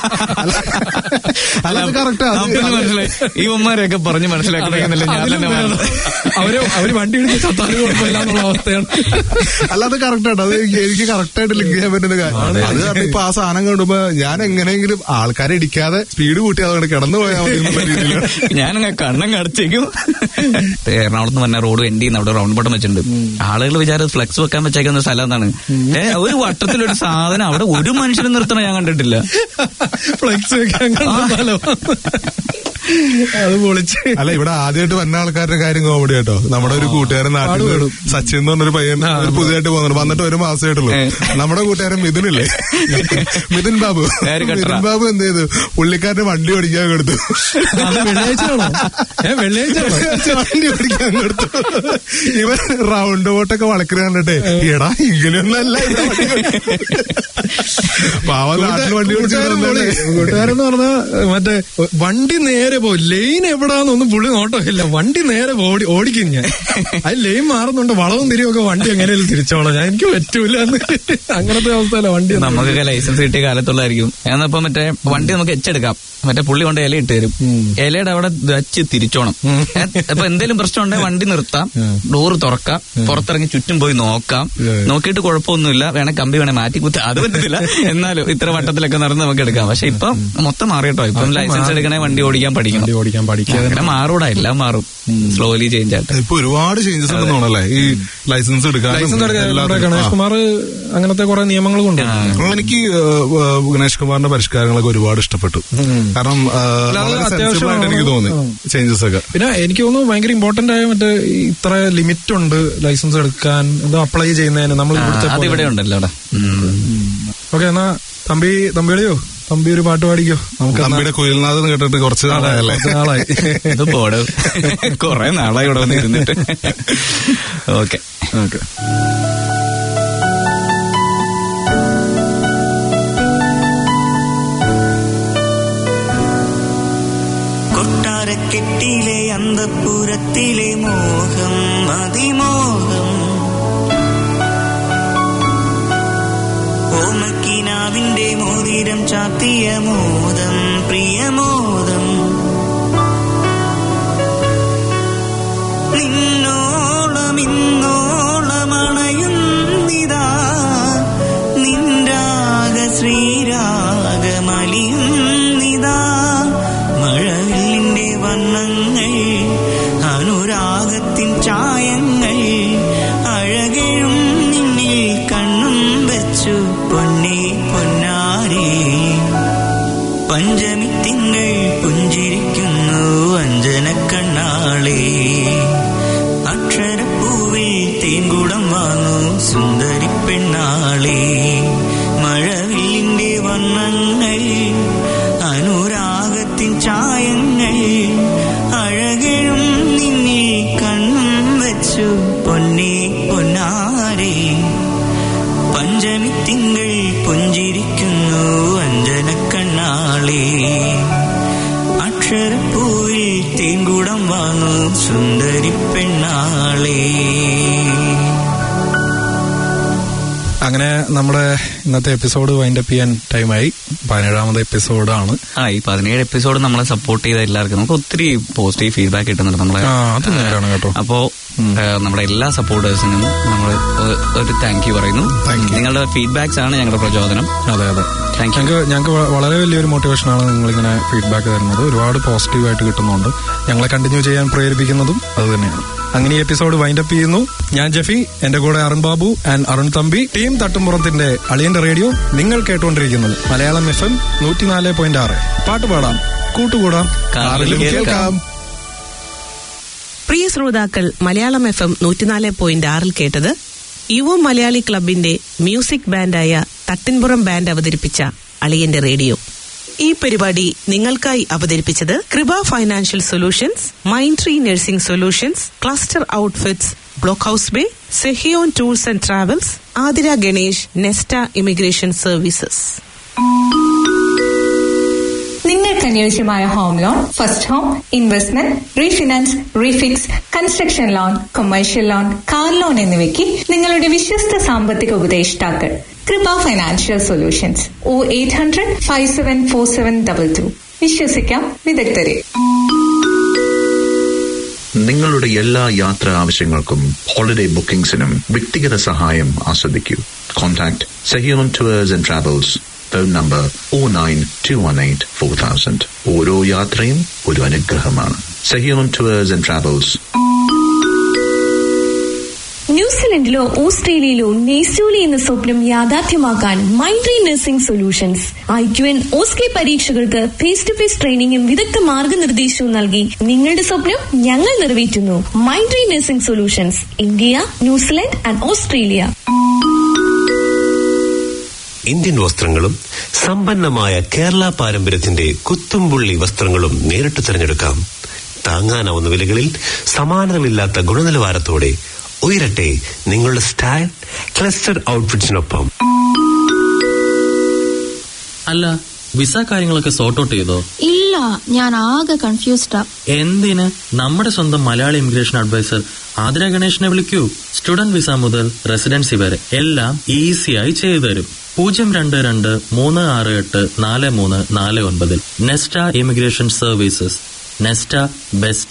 അല്ല അത് കറക്റ്റ് അപ്പന് മനസ്സിലായി ഈ ഉമ്മാരെയൊക്കെ പറഞ്ഞ് മനസ്സിലാക്കുന്നില്ല ഞാൻ തന്നെ വേണം. അവര് അവര് വണ്ടി ഇടിച്ച് ചത്താലും കുഴപ്പമില്ല എന്നുള്ള അവസ്ഥയാണ് അല്ല അത് കറക്റ്റ് ആണ് അത് എനിക്ക് എനിക്ക് കറക്റ്റ് ആയിട്ട് ലിങ്ക് ചെയ്യാൻ പറ്റുന്ന കാര്യം അത് കാരണം ഇപ്പൊ ആ സാധനം കാണുമ്പോ ഞാൻ എങ്ങനെയെങ്കിലും ആൾക്കാരെ ഇടിക്കാതെ സ്പീഡ് കൂട്ടി അതുകൊണ്ട് കിടന്നു പോയാൽ മതി എന്നുള്ള രീതിയിലാണ് ഞാനങ്ങ് കണ്ണം കടച്ചേക്കും എറണാകുളത്ത് പറഞ്ഞ റോഡ് എൻഡ് ചെയ്യുന്ന അവിടെ റൗണ്ട് ബട്ടൺ വെച്ചിട്ടുണ്ട് ആളുകൾ വിചാരം ഫ്ലെക്സ് വെക്കാൻ വെച്ചേക്കുന്ന സ്ഥലം എന്താണ് ഏ, ഒരു വട്ടത്തിലൊരു സാധനം അവിടെ ഒരു മനുഷ്യനും നിർത്തണം ഞാൻ കണ്ടിട്ടില്ല ഫ്ലെക്സ് വെക്കാൻ കണ്ടല്ലോ അത് പൊളിച്ച് അല്ല ഇവിടെ ആദ്യമായിട്ട് വന്ന ആൾക്കാരുടെ കാര്യം കോമഡി കേട്ടോ നമ്മുടെ ഒരു കൂട്ടുകാരൻ നാട്ടിൽ നിന്ന് സച്ചിൻ എന്ന് പറഞ്ഞൊരു പയ്യൻ ഒരു പുതിയതായിട്ട് പോകുന്നുണ്ട് വന്നിട്ട് ഒരു മാസമായിട്ടുള്ളൂ നമ്മുടെ കൂട്ടുകാരൻ മിഥുനില്ലേ മിഥുൻ ബാബു മിഥുൻ ബാബു എന്ത് ചെയ്തു പുള്ളിക്കാരന്റെ വണ്ടി ഓടിക്കാൻ കൊടുത്തു അത് വെള്ളിയാഴ്ചയാണോ ഏ വെള്ളിയാഴ്ചയാണോ വണ്ടി ഓടിക്കാൻ കൊടുത്തു ഇവൻ റൗണ്ട് ബോട്ടൊക്കെ വളക്കുന്ന കണ്ടിട്ടേ എടാ ഇങ്ങനെയൊന്നല്ല ഇവിടെ വണ്ടി ഓടിക്കുന്നത്." പാവം നാട്ടിൽ വണ്ടി കൂട്ടുകാരൻ പൊളി. ഓടിച്ചു കൂട്ടുകാരെന്ന് പറഞ്ഞാ മറ്റേ വണ്ടി നേരെ പോകും ലൈൻ എവിടാന്നൊന്നും പുള്ളി നോട്ടമില്ല വണ്ടി നേരെ ഓടി ഓടിക്കും ഞാൻ അത് ലൈൻ മാറുന്നുണ്ട് വളവും തിരിവൊക്കെ വണ്ടി എങ്ങനെയാലും തിരിച്ചോളാം ഞാൻ എനിക്ക് പറ്റൂല എന്ന് അങ്ങനത്തെ അവസ്ഥയല്ല വണ്ടി ഒന്നും. നമുക്കൊക്കെ ലൈസൻസ് കിട്ടിയ കാലത്തുള്ളായിരിക്കും എന്നപ്പോ മറ്റേ വണ്ടി നമുക്ക് എച്ചെടുക്കാം മറ്റേ പുള്ളി കൊണ്ട് ഇല ഇട്ട് തരും ഇലയുടെ അവിടെ വച്ച് തിരിച്ചോണം ഏ, അപ്പൊ എന്തെങ്കിലും പ്രശ്നം ഉണ്ടെങ്കിൽ വണ്ടി നിർത്താം ഡോറ് തുറക്കാം പുറത്തിറങ്ങി ചുറ്റും പോയി നോക്കാം നോക്കിയിട്ട് കുഴപ്പമൊന്നുമില്ല വേണേ കമ്പി വേണേ മാറ്റി കുത്തി അത് പറ്റത്തില്ല എന്നാലും ഇത്ര വട്ടത്തിലൊക്കെ നടന്ന് നമുക്ക് എടുക്കാം പക്ഷെ ഇപ്പം മൊത്തം മാറിയിട്ടോ ഇപ്പം ലൈസൻസ് എടുക്കണേ വണ്ടി ഓടിക്കാൻ പഠിക്കണം വണ്ടി ഓടിക്കാൻ പഠിക്കാതെ അങ്ങനെ മാറൂടാ എല്ലാം മാറും സ്ലോലി ചേഞ്ച് ആയിട്ട് ഇപ്പൊ ഒരുപാട് ചേഞ്ചസ് ഉണ്ടെന്ന് തോന്നല്ലേ ഈ ലൈസൻസ് എടുക്കാനും ലൈസൻസ് എടുക്കാൻ നമ്മുടെ എല്ലാത്തിനും. ഗണേഷ് ആ. കുമാർ അങ്ങനത്തെ കുറെ നിയമങ്ങൾ കൊണ്ടുവന്നു എനിക്ക് ഏഹ്, ഏഹ്, ഗണേഷ് കുമാറിന്റെ പരിഷ്കാരങ്ങളൊക്കെ ഒരുപാട് ഇഷ്ടപ്പെട്ടു കാരണം ഏഹ്, അല്ല, അത് വളരെ സെൻസിബിൾ ആയിട്ട് അത്യാവശ്യമാണ്. എനിക്ക് തോന്നി ആ. ചേഞ്ചസ് ഒക്കെ പിന്നെ എനിക്ക് തോന്നുന്നു ഭയങ്കര ഇമ്പോർട്ടന്റ് ആയ മറ്റേ ഈ ഇത്ര ലിമിറ്റ് ഉണ്ട് ലൈസൻസ് എടുക്കാൻ എന്തോ അപ്ലൈ ചെയ്യുന്നതിന് നമ്മൾ ഇവിടുത്തെ അത് ഇവിടെ ഉണ്ടല്ലോ അവിടെ ഓക്കെ എന്നാ തമ്പി തമ്പി കളിയോ തമ്പി ഒരു പാട്ട് പാടിക്കോ നമുക്ക് എന്നാ- തമ്പിയുടെ കുയിൽനാഥ് കേട്ടിട്ട് കുറച്ച് അതെ, നാളായല്ലേ കുറച്ച് നാളായി ഇത് പോട് കൊറേ നാളായി ഇവിടെ വന്ന് ഇരുന്നിട്ട് ഓക്കെ ഓക്കെ കൊട്ടാരക്കെട്ടിലെ അന്തപ്പുരത്തിലെ മോഹം അതിമോഹം ഓമക്കിനാവിന്റെ മോതിരം ചാത്തിയ മോദം പ്രിയമോദം നിന്നോളം ഇന്നോളമണയുന്നിതാ നിൻരാഗ ശ്രീരാഗമലിയുന്നിതാ മഴവില്ലിന്റെ വർണ്ണങ്ങൾ അനുരാഗത്തിൻ ചായങ്ങൾ അഴകഴും നിന്നിൽ കണ്ണും വെച്ചു പൊന്നേ പൊന്നാരേ പഞ്ചമി തിങ്കൾ പുഞ്ചിരിക്കുന്നു അഞ്ജന കണ്ണാളേ അക്ഷരപ്പൂവിൽ തേൻകുടം വാങ്ങൂ സുന്ദരി പെണ്ണാളേ മഴവില്ലിന്റെ വർണ്ണങ്ങൾ അനുരാഗത്തിൻ ചായങ്ങൾ അഴകഴും നിന്നിൽ കണ്ണും വെച്ചു സുന്ദരി പെണ്ണാളേ അങ്ങനെ നമ്മുടെ ഇന്നത്തെ എപ്പിസോഡ് വൈൻഡപ്പ് ചെയ്യാൻ ടൈമായി പതിനേഴാമത് എപ്പിസോഡാണ് ആ ഈ പതിനേഴ് എപ്പിസോഡ് നമ്മളെ സപ്പോർട്ട് ചെയ്ത എല്ലാവർക്കും നമുക്ക് ഒത്തിരി പോസിറ്റീവ് ഫീഡ്ബാക്ക് കിട്ടുന്നുണ്ട് നമ്മളെ ആ, അത് നേരാണ് കേട്ടോ. അപ്പോ ഏ, നമ്മുടെ എല്ലാ സപ്പോർട്ടേഴ്സിനും നമ്മൾ ഒരു താങ്ക് യു പറയുന്നു നിങ്ങളുടെ ഫീഡ്ബാക്സ് ആണ് ഞങ്ങളുടെ പ്രചോദനം അതെ അതെ താങ്ക് യു ഞങ്ങൾക്ക് ഞങ്ങൾക്ക് വ- വളരെ വലിയൊരു മോട്ടിവേഷനാണ് നിങ്ങളിങ്ങനെ ഫീഡ്ബാക്ക് തരുന്നത് ഒരുപാട് പോസിറ്റീവായിട്ട് കിട്ടുന്നുണ്ട് ഞങ്ങളെ കണ്ടിന്യൂ ചെയ്യാൻ പ്രേരിപ്പിക്കുന്നതും അത് തന്നെയാണ് അങ്ങനെ ഈ എപ്പിസോഡ് വൈൻഡപ്പ് ചെയ്യുന്നു ഞാൻ ജഫി എന്റെ കൂടെ അരുൺ ബാബു ആൻഡ് അരുൺ തമ്പി ടീം തട്ടുംപുറത്തിന്റെ അളിയന്റെ റേഡിയോ നിങ്ങൾ കേട്ടുകൊണ്ടിരിക്കുന്നത് മലയാളം എഫ് എം നൂറ്റിനാല് പോയിന്റ് ആറ് പാട്ട് പാടാം കൂട്ടുകൂടാം കാറിലും കേൾക്കാം പ്രിയ ശ്രോതാക്കൾ മലയാളം എഫ് എം നൂറ്റിനാല് പോയിന്റ് ആറിൽ കേട്ടത് യുവ മലയാളി ക്ലബിന്റെ മ്യൂസിക് ബാൻഡായ തട്ടിൻപുറം ബാൻഡ് അവതരിപ്പിച്ച അളിയന്റെ റേഡിയോ ഈ പരിപാടി നിങ്ങൾക്കായി അവതരിപ്പിച്ചത് കൃപ financial solutions mind tree nursing solutions cluster outfits block house bay Sehion tours and travels Athira Ganesh Nesta immigration services നിങ്ങൾക്ക് അനുയോജ്യമായ home loan first home investment refinance refix construction loan commercial loan car loan എന്നിവയ്ക്ക് നിങ്ങളുടെ വിശ്വസ്ത സാമ്പത്തിക ഉപദേഷ്ടാക്കൾ കൃപ financial solutions O eight hundred five seven four seven double two വിശ്വസിക്കാം വിദഗ്ധരെ നിങ്ങളുടെ എല്ലാ യാത്രാ ആവശ്യങ്ങൾക്കും ഹോളിഡേ ബുക്കിംഗ്സിനും വ്യക്തിഗത സഹായം ആസ്വദിക്കൂ contact സഹിയോൺ towards and travels phone number oh nine two one eight four thousand ഓരോ യാത്രയും ഒരു അനുഗ്രഹമാണ് സഹിയോൺ ടൂവേഴ്സ് ആൻഡ് ട്രാവൽസ് ന്യൂസിലൻഡിലോ ഓസ്ട്രേലിയയിലോ നെയ്സൂലി എന്ന സ്വപ്നം യാഥാർത്ഥ്യമാക്കാൻ മൈൻഡ്രി nursing solutions I Q N OSCE പരീക്ഷകൾക്ക് ഫേസ് ടു ഫേസ് ട്രെയിനിങ്ങും വിദഗ്ധ മാർഗനിർദ്ദേശവും നൽകി നിങ്ങളുടെ സ്വപ്നം ഞങ്ങൾ നിറവേറ്റുന്നു മൈൻഡ്രി nursing solutions India New Zealand and Australia Indian വസ്ത്രങ്ങളും സമ്പന്നമായ കേരള പാരമ്പര്യത്തിന്റെ കുത്തുംപുള്ളി വസ്ത്രങ്ങളും നേരിട്ട് തിരഞ്ഞെടുക്കാം താങ്ങാനാവുന്ന വിലകളിൽ സമാനതകളില്ലാത്ത ഗുണനിലവാരത്തോടെ ഉയരട്ടെ നിങ്ങളുടെ സ്റ്റൈൽ ക്ലസ്റ്റർ ഔട്ട്ഫിറ്റ്സിനൊപ്പം അല്ല വിസ കാര്യങ്ങളൊക്കെ സോർട്ട് ഔട്ട് ചെയ്തോ ഇല്ല ഞാൻ ആകെ കൺഫ്യൂസ്ഡാ എന്തിന് നമ്മുടെ സ്വന്തം മലയാളി ഇമിഗ്രേഷൻ അഡ്വൈസർ ആതിര ഗണേഷിനെ വിളിക്കൂ സ്റ്റുഡന്റ് വിസ മുതൽ റെസിഡൻസി വരെ എല്ലാം ഈസിയായി ചെയ്തു തരും പൂജ്യം രണ്ട് രണ്ട് മൂന്ന് ആറ് എട്ട് നാല് മൂന്ന് നാല് ഒൻപതിൽ നെസ്റ്റ ഇമിഗ്രേഷൻ സർവീസസ് നെസ്റ്റ ബെസ്റ്റ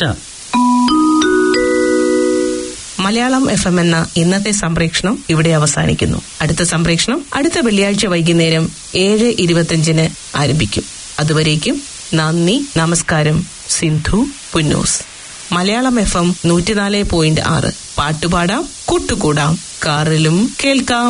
മലയാളം എഫ് എം എന്ന ഇന്നത്തെ സംപ്രേഷണം ഇവിടെ അവസാനിക്കുന്നു അടുത്ത സംപ്രേഷണം അടുത്ത വെള്ളിയാഴ്ച വൈകുന്നേരം ഏഴ് ഇരുപത്തിയഞ്ചിന് ആരംഭിക്കും അതുവരേക്കും നന്ദി നമസ്കാരം സിന്ധു പുന്നൂസ് മലയാളം എഫ് എം നൂറ്റിനാല് പോയിന്റ് ആറ് പാട്ടുപാടാം കൂട്ടുകൂടാം കാറിലും കേൾക്കാം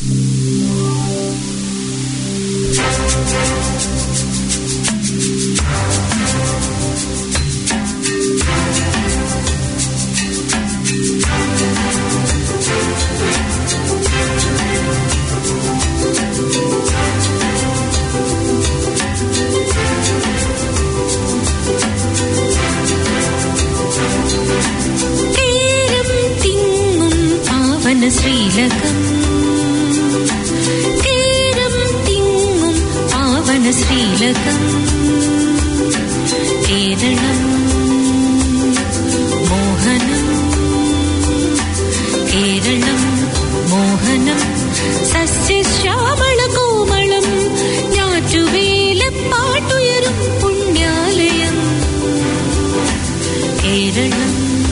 തീരം തിങ്ങും പാവന ശ്രീലകം തീരം തിങ്ങും പാവന ശ്രീലകം കേരളം മോഹനം കേരളം മോഹനം സസ്യശ്യാമള കോമളം ഞാറ്റുവേല പാട്ടുയരും പുണ്യാലയം കേരളം